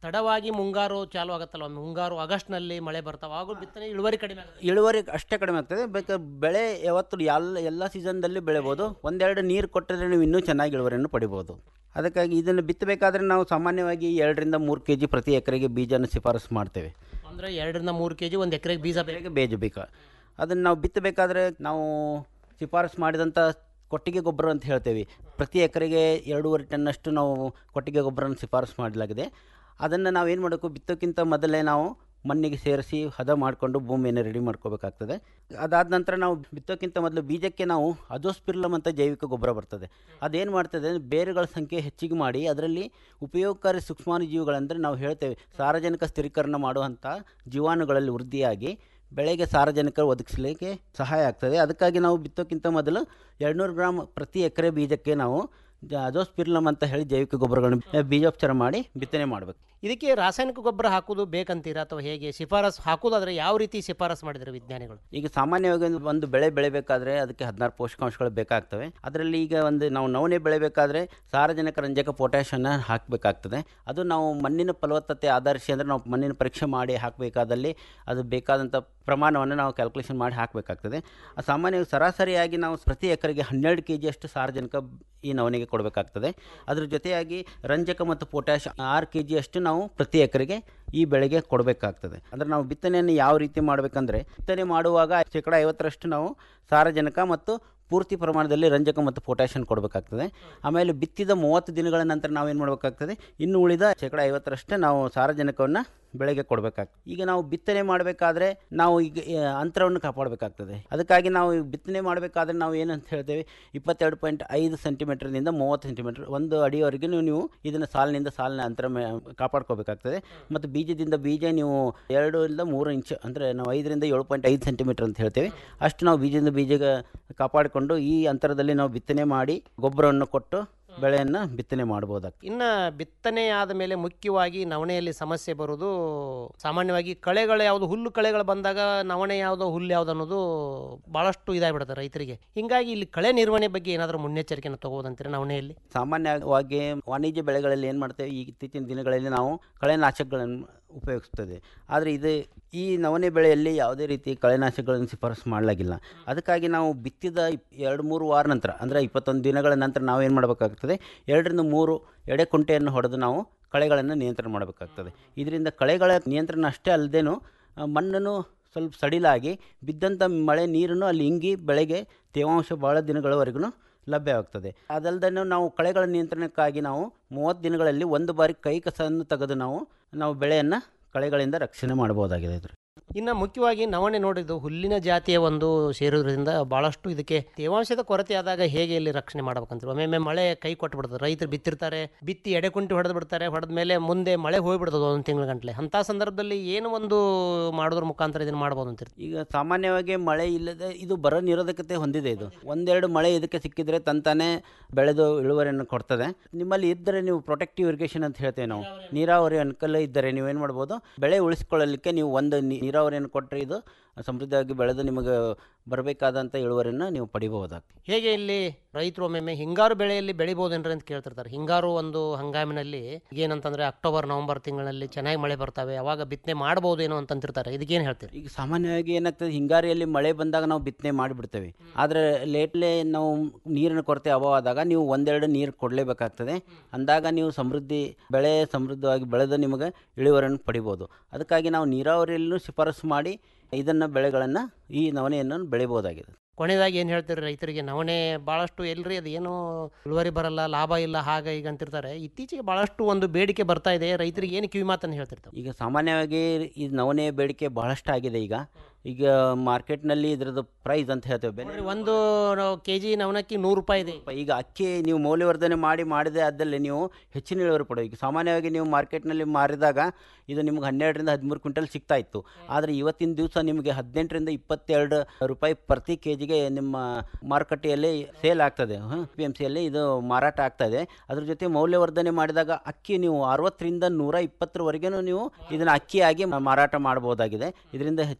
ತಡವಾಗಿ ಮುಂಗಾರು ಚಾಲು ಆಗತ್ತಲ್ಲ ಒಮ್ಮೆ ಮುಂಗಾರು ಆಗಸ್ಟ್ನಲ್ಲಿ ಮಳೆ ಬರ್ತಾವ ಆಗ ಬಿತ್ತನೆ ಇಳುವರಿ ಕಡಿಮೆ ಆಗುತ್ತೆ ಇಳುವರಿ ಅಷ್ಟೇ ಕಡಿಮೆ ಆಗ್ತದೆ ಬೇಕಾದ್ರೆ ಬೆಳೆ ಯಾವತ್ತು ಎಲ್ಲ ಎಲ್ಲ ಸೀಸನ್ದಲ್ಲಿ ಬೆಳಿಬೋದು ಒಂದೆರಡು ನೀರು ಕೊಟ್ಟರೆ ನೀವು ಇನ್ನೂ ಚೆನ್ನಾಗಿ ಇಳುವರಿಯನ್ನು ಪಡಿಬೋದು ಅದಕ್ಕಾಗಿ ಇದನ್ನು ಬಿತ್ತಬೇಕಾದ್ರೆ ನಾವು ಸಾಮಾನ್ಯವಾಗಿ ಎರಡರಿಂದ ಮೂರು ಕೆ ಜಿ ಪ್ರತಿ ಎಕರೆಗೆ ಬೀಜನ ಶಿಫಾರಸು ಮಾಡ್ತೇವೆ ಅಂದರೆ ಎರಡರಿಂದ ಮೂರು ಕೆ ಜಿ ಒಂದು ಎಕರೆಗೆ ಬೀಜ ಬೇಕು ಬೇಜ ಬೇಕಾ ಅದನ್ನು ನಾವು ಬಿತ್ತಬೇಕಾದ್ರೆ ನಾವು ಶಿಫಾರಸು ಮಾಡಿದಂಥ ಕೊಟ್ಟಿಗೆ ಗೊಬ್ಬರ ಅಂತ ಹೇಳ್ತೇವೆ ಪ್ರತಿ ಎಕರೆಗೆ ಎರಡೂವರೆ ಟನ್ನಷ್ಟು ನಾವು ಕೊಟ್ಟಿಗೆ ಗೊಬ್ಬರನ ಶಿಫಾರಸು ಮಾಡಲಾಗಿದೆ ಅದನ್ನು ನಾವು ಏನು ಮಾಡಬೇಕು ಬಿತ್ತೋಕ್ಕಿಂತ ಮೊದಲೇ ನಾವು ಮಣ್ಣಿಗೆ ಸೇರಿಸಿ ಹದ ಮಾಡಿಕೊಂಡು ಭೂಮಿಯನ್ನು ರೆಡಿ ಮಾಡ್ಕೋಬೇಕಾಗ್ತದೆ ಅದಾದ ನಂತರ ನಾವು ಬಿತ್ತೋಕ್ಕಿಂತ ಮೊದಲು ಬೀಜಕ್ಕೆ ನಾವು ಅಜೋಸ್ಪಿರ್ಲಮ್ ಅಂತ ಜೈವಿಕ ಗೊಬ್ಬರ ಬರ್ತದೆ ಅದೇನು ಮಾಡ್ತದೆ ಅಂದ್ರೆ ಬೇರುಗಳ ಸಂಖ್ಯೆ ಹೆಚ್ಚಿಗೆ ಮಾಡಿ ಅದರಲ್ಲಿ ಉಪಯೋಗಕಾರಿ ಸೂಕ್ಷ್ಮಾಣುಜೀವಿಗಳಂದರೆ ನಾವು ಹೇಳ್ತೇವೆ ಸಾರ್ವಜನಿಕ ಸ್ಥಿರೀಕರಣ ಮಾಡುವಂಥ ಜೀವಾಣುಗಳಲ್ಲಿ ವೃದ್ಧಿಯಾಗಿ ಬೆಳೆಗೆ ಸಾರಜನಕ ಒದಗಿಸಲಿಕ್ಕೆ ಸಹಾಯ ಆಗ್ತದೆ ಅದಕ್ಕಾಗಿ ನಾವು ಬಿತ್ತೋಕ್ಕಿಂತ ಮೊದಲು ಎರಡುನೂರು ಗ್ರಾಮ್ ಪ್ರತಿ ಎಕರೆ ಬೀಜಕ್ಕೆ ನಾವು ಜ- ಅಜೋಸ್ಪಿರ್ಲಮ್ ಅಂತ ಹೇಳಿ ಜೈವಿಕ ಗೊಬ್ಬರಗಳನ್ನು ಬೀಜೋಪಚಾರ ಮಾಡಿ ಬಿತ್ತನೆ ಮಾಡಬೇಕು ಇದಕ್ಕೆ ರಾಸಾಯನಿಕ ಗೊಬ್ಬರ ಹಾಕೋದು ಬೇಕಂತೀರಾ ಅಥವಾ ಹೇಗೆ ಶಿಫಾರಸು ಹಾಕೋದಾದ್ರೆ ಯಾವ ರೀತಿ ಶಿಫಾರಸು ಮಾಡಿದ್ರು ವಿಜ್ಞಾನಿಗಳು ಈಗ ಸಾಮಾನ್ಯವಾಗಿ ಒಂದು- ಒಂದು ಬೆಳೆ ಬೆಳಿಬೇಕಾದ್ರೆ ಅದಕ್ಕೆ ಹದಿನಾರು ಪೋಷಕಾಂಶಗಳು ಬೇಕಾಗ್ತವೆ ಅದರಲ್ಲಿ ಈಗ ಒಂದು ನಾವು ನವಣೆ ಬೆಳಿಬೇಕಾದ್ರೆ ಸಾರಜನಕ ರಂಜಕ ಪೊಟ್ಯಾಷನ್ನ ಹಾಕಬೇಕಾಗ್ತದೆ ಅದು ನಾವು ಮಣ್ಣಿನ ಫಲವತ್ತತೆ ಆಧರಿಸಿ ಅಂದರೆ ನಾವು ಮಣ್ಣಿನ ಪರೀಕ್ಷೆ ಮಾಡಿ ಹಾಕಬೇಕಾದಲ್ಲಿ ಅದು ಬೇಕಾದಂಥ ಪ್ರಮಾಣವನ್ನು ನಾವು ಕ್ಯಾಲ್ಕುಲೇಷನ್ ಮಾಡಿ ಹಾಕಬೇಕಾಗ್ತದೆ ಸಾಮಾನ್ಯವಾಗಿ ಸರಾಸರಿಯಾಗಿ ನಾವು ಪ್ರತಿ ಎಕರೆಗೆ ಹನ್ನೆರಡು ಕೆ ಜಿಯಷ್ಟು ಸಾರಜನಕ ಈ ನವಣೆಗೆ ಕೊಡಬೇಕಾಗ್ತದೆ ಅದ್ರ ಜೊತೆಯಾಗಿ ರಂಜಕ ಮತ್ತು ಪೊಟ್ಯಾಷ್ ಆರು ಕೆ ಜಿಯಷ್ಟು ನಾವು ಪ್ರತಿ ಎಕರೆಗೆ ಈ ಬೆಳೆಗೆ ಕೊಡಬೇಕಾಗ್ತದೆ ಅಂದರೆ ನಾವು ಬಿತ್ತನೆಯನ್ನು ಯಾವ ರೀತಿ ಮಾಡಬೇಕಂದ್ರೆ ಬಿತ್ತನೆ ಮಾಡುವಾಗ ಶೇಕಡ ಐವತ್ತರಷ್ಟು ನಾವು ಸಾರಜನಕ ಮತ್ತು ಪೂರ್ತಿ ಪ್ರಮಾಣದಲ್ಲಿ ರಂಜಕ ಮತ್ತು ಪೊಟ್ಯಾಷಿಯನ್ ಕೊಡಬೇಕಾಗ್ತದೆ ಆಮೇಲೆ ಬಿತ್ತಿದ ಮೂವತ್ತು ದಿನಗಳ ನಂತರ ನಾವೇನು ಮಾಡಬೇಕಾಗ್ತದೆ ಇನ್ನು ಉಳಿದ ಶೇಕಡ ಐವತ್ತರಷ್ಟೇ ನಾವು ಸಾರಜನಕವನ್ನು ಬೆಳೆಗೆ ಕೊಡಬೇಕಾಗ್ತದೆ ಈಗ ನಾವು ಬಿತ್ತನೆ ಮಾಡಬೇಕಾದ್ರೆ ನಾವು ಈಗ ಆ, ಅಂತರವನ್ನು ಕಾಪಾಡಬೇಕಾಗ್ತದೆ ಅದಕ್ಕಾಗಿ ನಾವು ಈ ಬಿತ್ತನೆ ಮಾಡಬೇಕಾದ್ರೆ ನಾವು ಏನಂತ ಹೇಳ್ತೇವೆ ಇಪ್ಪತ್ತೆರಡು ಪಾಯಿಂಟ್ ಐದು ಸೆಂಟಿಮೀಟರ್ನಿಂದ ಮೂವತ್ತು ಸೆಂಟಿಮೀಟರ್ ಒಂದು ಅಡಿಯವರೆಗೆ ನೀವು ಇದನ್ನು ಸಾಲಿನಿಂದ ಸಾಲಿನ ಅಂತರ ಮೇ ಕಾಪಾಡ್ಕೋಬೇಕಾಗ್ತದೆ ಮತ್ತು ಬೀಜದಿಂದ ಬೀಜ ನೀವು ಎರಡರಿಂದ ಮೂರು ಇಂಚ್ ಅಂದರೆ ನಾವು ಐದರಿಂದ ಏಳು ಪಾಯಿಂಟ್ ಐದು ಸೆಂಟಿಮೀಟರ್ ಅಂತ ಹೇಳ್ತೇವೆ ಅಷ್ಟು ನಾವು ಬೀಜದಿಂದ ಬೀಜ ಕಾಪಾಡಿಕೊಂಡು ಈ ಅಂತರದಲ್ಲಿ ನಾವು ಬಿತ್ತನೆ ಮಾಡಿ ಗೊಬ್ಬರವನ್ನು ಕೊಟ್ಟು ಬೆಳೆಯನ್ನು ಬಿತ್ತನೆ ಮಾಡ್ಬೋದಾಗ್ತದೆ ಇನ್ನು ಬಿತ್ತನೆ ಆದ ಮೇಲೆ ಮುಖ್ಯವಾಗಿ ನವಣೆಯಲ್ಲಿ ಸಮಸ್ಯೆ ಬರೋದು ಸಾಮಾನ್ಯವಾಗಿ ಕಳೆಗಳು ಯಾವುದು ಹುಲ್ಲು ಕಳೆಗಳು ಬಂದಾಗ ನವಣೆ ಯಾವುದೋ ಹುಲ್ಲು ಯಾವುದು ಅನ್ನೋದು ಭಾಳಷ್ಟು ಇದಾಗ್ಬಿಡುತ್ತೆ ರೈತರಿಗೆ ಹಿಂಗಾಗಿ ಇಲ್ಲಿ ಕಳೆ ನಿರ್ವಹಣೆ ಬಗ್ಗೆ ಏನಾದರೂ ಮುನ್ನೆಚ್ಚರಿಕೆಯನ್ನು ತಗೋದಂತೀರಿ ನವಣೆಯಲ್ಲಿ ಸಾಮಾನ್ಯವಾಗಿ ವಾಣಿಜ್ಯ ಬೆಳೆಗಳಲ್ಲಿ ಏನು ಮಾಡ್ತೇವೆ ಈ ಇತ್ತೀಚಿನ ದಿನಗಳಲ್ಲಿ ನಾವು ಕಳೆನಾಶಕಗಳನ್ನು ಉಪಯೋಗಿಸ್ತದೆ ಆದರೆ ಇದು ಈ ನವಣೆ ಬೆಳೆಯಲ್ಲಿ ಯಾವುದೇ ರೀತಿ ಕಳೆನಾಶಕಗಳನ್ನು ಶಿಫಾರಸು ಮಾಡಲಾಗಿಲ್ಲ ಅದಕ್ಕಾಗಿ ನಾವು ಬಿತ್ತಿದ ಇಪ್- ಎರಡು ಮೂರು ವಾರ ನಂತರ ಅಂದರೆ ಇಪ್ಪತ್ತೊಂದು ದಿನಗಳ ನಂತರ ನಾವು ಏನು ಮಾಡಬೇಕಾಗ್ತದೆ ಎರಡರಿಂದ ಮೂರು ಎಡೆ ಕುಂಟೆಯನ್ನು ಹೊಡೆದು ನಾವು ಕಳೆಗಳನ್ನು ನಿಯಂತ್ರಣ ಮಾಡಬೇಕಾಗ್ತದೆ ಇದರಿಂದ ಕಳೆಗಳ ನಿಯಂತ್ರಣ ಅಷ್ಟೇ ಅಲ್ಲದೇನು ಮಣ್ಣನ್ನು ಸ್ವಲ್ಪ ಸಡಿಲಾಗಿ ಬಿದ್ದಂಥ ಮಳೆ ನೀರನ್ನು ಅಲ್ಲಿ ಇಂಗಿ ಬೆಳೆಗೆ ತೇವಾಂಶ ಭಾಳ ದಿನಗಳವರೆಗೂ ಲಭ್ಯವಾಗ್ತದೆ ಅದಲ್ಲದೆ ನಾವು ಕಳೆಗಳ ನಿಯಂತ್ರಣಕ್ಕಾಗಿ ನಾವು ಮೂವತ್ತು ದಿನಗಳಲ್ಲಿ ಒಂದು ಬಾರಿ ಕೈ ಕಸವನ್ನು ತೆಗೆದು ನಾವು ನಾವು ಬೆಳೆಯನ್ನು ಕಳೆಗಳಿಂದ ರಕ್ಷಣೆ ಮಾಡ್ಬೋದಾಗಿದೆ ಇದ್ರ ಇನ್ನು ಮುಖ್ಯವಾಗಿ ನವಣೆ ನೋಡಿದ್ದು ಹುಲ್ಲಿನ ಜಾತಿಯ ಒಂದು ಸೇರೋದ್ರಿಂದ ಭಾಳಷ್ಟು ಇದಕ್ಕೆ ತೇವಾಂಶದ ಕೊರತೆ ಆದಾಗ ಹೇಗೆ ಇಲ್ಲಿ ರಕ್ಷಣೆ ಮಾಡ್ಬೇಕಂತ ಒಮ್ಮೊಮ್ಮೆ ಮಳೆ ಕೈ ಕೊಟ್ಟು ಬಿಡ್ತದೆ ರೈತರು ಬಿತ್ತಿರ್ತಾರೆ ಬಿತ್ತಿ ಎಡೆಕುಂಟಿ ಹೊಡೆದು ಬಿಡ್ತಾರೆ ಹೊಡೆದ ಮೇಲೆ ಮುಂದೆ ಮಳೆ ಹೋಗ್ಬಿಡ್ತದೆ ಒಂದು ತಿಂಗಳ ಗಂಟಲೆ ಅಂಥ ಸಂದರ್ಭದಲ್ಲಿ ಏನು ಒಂದು ಮಾಡೋದ್ರ ಮುಖಾಂತರ ಇದನ್ನು ಮಾಡ್ಬೋದು ಅಂತೀರಿ ಈಗ ಸಾಮಾನ್ಯವಾಗಿ ಮಳೆ ಇಲ್ಲದೆ ಇದು ಬರ ನಿರೋಧಕತೆ ಹೊಂದಿದೆ ಇದು ಒಂದೆರಡು ಮಳೆ ಇದಕ್ಕೆ ಸಿಕ್ಕಿದ್ರೆ ತಂತಾನೆ ಬೆಳೆದು ಇಳುವರಿಯನ್ನು ಕೊಡ್ತದೆ ನಿಮ್ಮಲ್ಲಿ ಇದ್ದರೆ ನೀವು ಪ್ರೊಟೆಕ್ಟಿವ್ ಇರಿಗೇಷನ್ ಅಂತ ಹೇಳ್ತೇವೆ ನಾವು ನೀರಾವರಿ ಅನುಕೂಲ ಇದ್ದರೆ ನೀವೇನು ಮಾಡ್ಬೋದು ಬೆಳೆ ಉಳಿಸ್ಕೊಳ್ಳಲಿಕ್ಕೆ ನೀವು ಒಂದು ನೀ- ನೀರಾವರಿಯನ್ನು ಕೊಟ್ಟರೆ ಇದು ಸಮೃದ್ಧವಾಗಿ ಬೆಳೆದು ನಿಮಗೆ ಬರಬೇಕಾದಂಥ ಇಳುವರಿಯನ್ನು ನೀವು ಪಡಿಬಹುದಾಗ್ತದೆ ಹೇಗೆ ಇಲ್ಲಿ ರೈತರು ಒಮ್ಮೊಮ್ಮೆ ಹಿಂಗಾರು ಬೆಳೆಯಲ್ಲಿ ಬೆಳಿಬೋದೇನ್ರಿ ಅಂತ ಕೇಳ್ತಿರ್ತಾರೆ ಹಿಂಗಾರು ಒಂದು ಹಂಗಾಮಿನಲ್ಲಿ ಏನಂತಂದ್ರೆ ಅಕ್ಟೋಬರ್ ನವೆಂಬರ್ ತಿಂಗಳಲ್ಲಿ ಚೆನ್ನಾಗಿ ಮಳೆ ಬರ್ತವೆ ಅವಾಗ ಬಿತ್ತನೆ ಮಾಡ್ಬೋದೇನೋ ಅಂತಂತಿರ್ತಾರೆ ಇದಕ್ಕೇನು ಹೇಳ್ತೀರಿ ಈಗ ಸಾಮಾನ್ಯವಾಗಿ ಏನಾಗ್ತದೆ ಹಿಂಗಾರಿಯಲ್ಲಿ ಮಳೆ ಬಂದಾಗ ನಾವು ಬಿತ್ತನೆ ಮಾಡಿಬಿಡ್ತೇವೆ ಆದರೆ ಲೇಟ್ಲೆ ನಾವು ನೀರಿನ ಕೊರತೆ ಅಭಾವ ಆದಾಗ ನೀವು ಒಂದೆರಡು ನೀರು ಕೊಡಲೇಬೇಕಾಗ್ತದೆ ಅಂದಾಗ ನೀವು ಸಮೃದ್ಧಿ ಬೆಳೆ ಸಮೃದ್ಧವಾಗಿ ಬೆಳೆದು ನಿಮಗೆ ಇಳುವರಿಯನ್ನು ಪಡಿಬೋದು ಅದಕ್ಕಾಗಿ ನಾವು ನೀರಾವರಿಯಲ್ಲೂ ಶಿಫಾರಸು ಮಾಡಿ ಇದನ್ನು ಬೆಳೆಗಳನ್ನು ಈ ನವಣೆಯನ್ನು ಬೆಳಿಬೋದಾಗಿದೆ ಕೊನೆಯದಾಗಿ ಏನು ಹೇಳ್ತೀರಿ ರೈತರಿಗೆ ನವಣೆ ಭಾಳಷ್ಟು ಎಲ್ರಿ ಅದು ಏನು ಇಳುವರಿ ಬರಲ್ಲ ಲಾಭ ಇಲ್ಲ ಹಾಗ ಈಗ ಅಂತಿರ್ತಾರೆ ಇತ್ತೀಚೆಗೆ ಭಾಳಷ್ಟು ಒಂದು ಬೇಡಿಕೆ ಬರ್ತಾ ಇದೆ ರೈತರಿಗೆ ಏನು ಕಿವಿ ಮಾತನ್ನು ಹೇಳ್ತಿರ್ತಾರೆ ಈಗ ಸಾಮಾನ್ಯವಾಗಿ ಈ ನವಣೆ ಬೇಡಿಕೆ ಬಹಳಷ್ಟು ಆಗಿದೆ ಈಗ ಈಗ ಮಾರ್ಕೆಟ್ನಲ್ಲಿ ಇದರದ್ದು ಪ್ರೈಸ್ ಅಂತ ಹೇಳ್ತೇವೆ ಬೆಲೆ ಒಂದು ಕೆ ಜಿ ನವಣಕ್ಕಿ ನೂರು ರೂಪಾಯಿ ಇದೆ ಈಗ ಅಕ್ಕಿ ನೀವು ಮೌಲ್ಯವರ್ಧನೆ ಮಾಡಿ ಮಾಡಿದೆ ಅದಲ್ಲಿ ನೀವು ಹೆಚ್ಚಿನ ಇಳುವರಿ ಪಡೆಯುವ ಈಗ ಸಾಮಾನ್ಯವಾಗಿ ನೀವು ಮಾರ್ಕೆಟ್ನಲ್ಲಿ ಮಾರಿದಾಗ ಇದು ನಿಮ್ಗೆ ಹನ್ನೆರಡರಿಂದ ಹದಿಮೂರು ಕ್ವಿಂಟಲ್ ಸಿಗ್ತಾ ಇತ್ತು ಆದರೆ ಇವತ್ತಿನ ದಿವಸ ನಿಮಗೆ ಹದಿನೆಂಟರಿಂದ ಇಪ್ಪತ್ತೆರಡು ರೂಪಾಯಿ ಪ್ರತಿ ಕೆ ಜಿಗೆ ನಿಮ್ಮ ಮಾರುಕಟ್ಟೆಯಲ್ಲಿ ಸೇಲ್ ಆಗ್ತದೆ ಪಿ ಎಮ್ ಸಿಯಲ್ಲಿ ಇದು ಮಾರಾಟ ಆಗ್ತಾ ಇದೆ ಅದ್ರ ಜೊತೆ ಮೌಲ್ಯವರ್ಧನೆ ಮಾಡಿದಾಗ ಅಕ್ಕಿ ನೀವು ಅರವತ್ತರಿಂದ ನೂರ ಇಪ್ಪತ್ತರವರೆಗೂ ನೀವು ಇದನ್ನು ಅಕ್ಕಿಯಾಗಿ ಮಾರಾಟ ಮಾಡಬಹುದಾಗಿದೆ ಇದರಿಂದ ಹೆಚ್ಚಿನ ಲಾಭವನ್ನು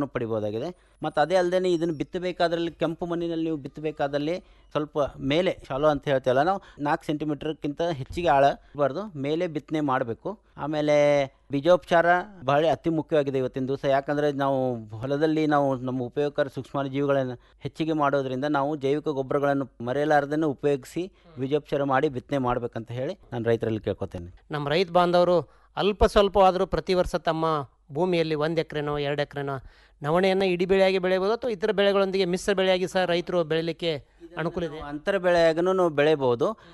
ಲಾಭವನ್ನು ಪಡಿಬೋದಾಗಿದೆ ಮತ್ತು ಅದೇ ಅಲ್ಲದೆ ಇದನ್ನು ಬಿತ್ತಬೇಕಾದ್ರಲ್ಲಿ ಕೆಂಪು ಮಣ್ಣಿನಲ್ಲಿ ನೀವು ಬಿತ್ತಬೇಕಾದಲ್ಲಿ ಸ್ವಲ್ಪ ಮೇಲೆ ಶಾಲೋ ಅಂತ ಹೇಳ್ತೀವಲ್ಲ ನಾವು ನಾಲ್ಕು ಸೆಂಟಿಮೀಟರ್ಕ್ಕಿಂತ ಹೆಚ್ಚಿಗೆ ಆಳ ಇರಬಾರ್ದು ಮೇಲೆ ಬಿತ್ತನೆ ಮಾಡಬೇಕು ಆಮೇಲೆ ಬೀಜೋಪಚಾರ ಬಹಳ ಅತಿ ಮುಖ್ಯವಾಗಿದೆ ಇವತ್ತಿನ ದಿವಸ ಯಾಕಂದರೆ ನಾವು ಹೊಲದಲ್ಲಿ ನಾವು ನಮ್ಮ ಉಪಯೋಗಕಾರಿ ಸೂಕ್ಷ್ಮಾಣುಜೀವಿಗಳನ್ನು ಹೆಚ್ಚಿಗೆ ಮಾಡೋದ್ರಿಂದ ನಾವು ಜೈವಿಕ ಗೊಬ್ಬರಗಳನ್ನು ಮರೆಯಲಾರ್ದೇ ಉಪಯೋಗಿಸಿ ಬೀಜೋಪಚಾರ ಮಾಡಿ ಬಿತ್ತನೆ ಮಾಡಬೇಕಂತ ಹೇಳಿ ನಾನು ರೈತರಲ್ಲಿ ಕೇಳ್ಕೊತೇನೆ ನಮ್ಮ ರೈತ ಬಾಂಧವರು ಅಲ್ಪ ಸ್ವಲ್ಪವಾದರೂ ಪ್ರತಿ ವರ್ಷ ತಮ್ಮ ಭೂಮಿಯಲ್ಲಿ ಒಂದು ಎಕರೆನೋ ಎರಡು ಎಕರೆನೋ ನವಣೆಯನ್ನು ಇಡೀ ಬೆಳೆಯಾಗಿ ಬೆಳೆಯಬಹುದು ಅಥವಾ ಇತರ ಬೆಳೆಗಳೊಂದಿಗೆ ಮಿಶ್ರ ಬೆಳೆಯಾಗಿ ಸಹ ರೈತರು ಬೆಳೀಲಿಕ್ಕೆ ಅನುಕೂಲ ಇದೆ ಅಂತರ ಬೆಳೆಯಾಗೂ ಬೆಳೆಯಬಹುದು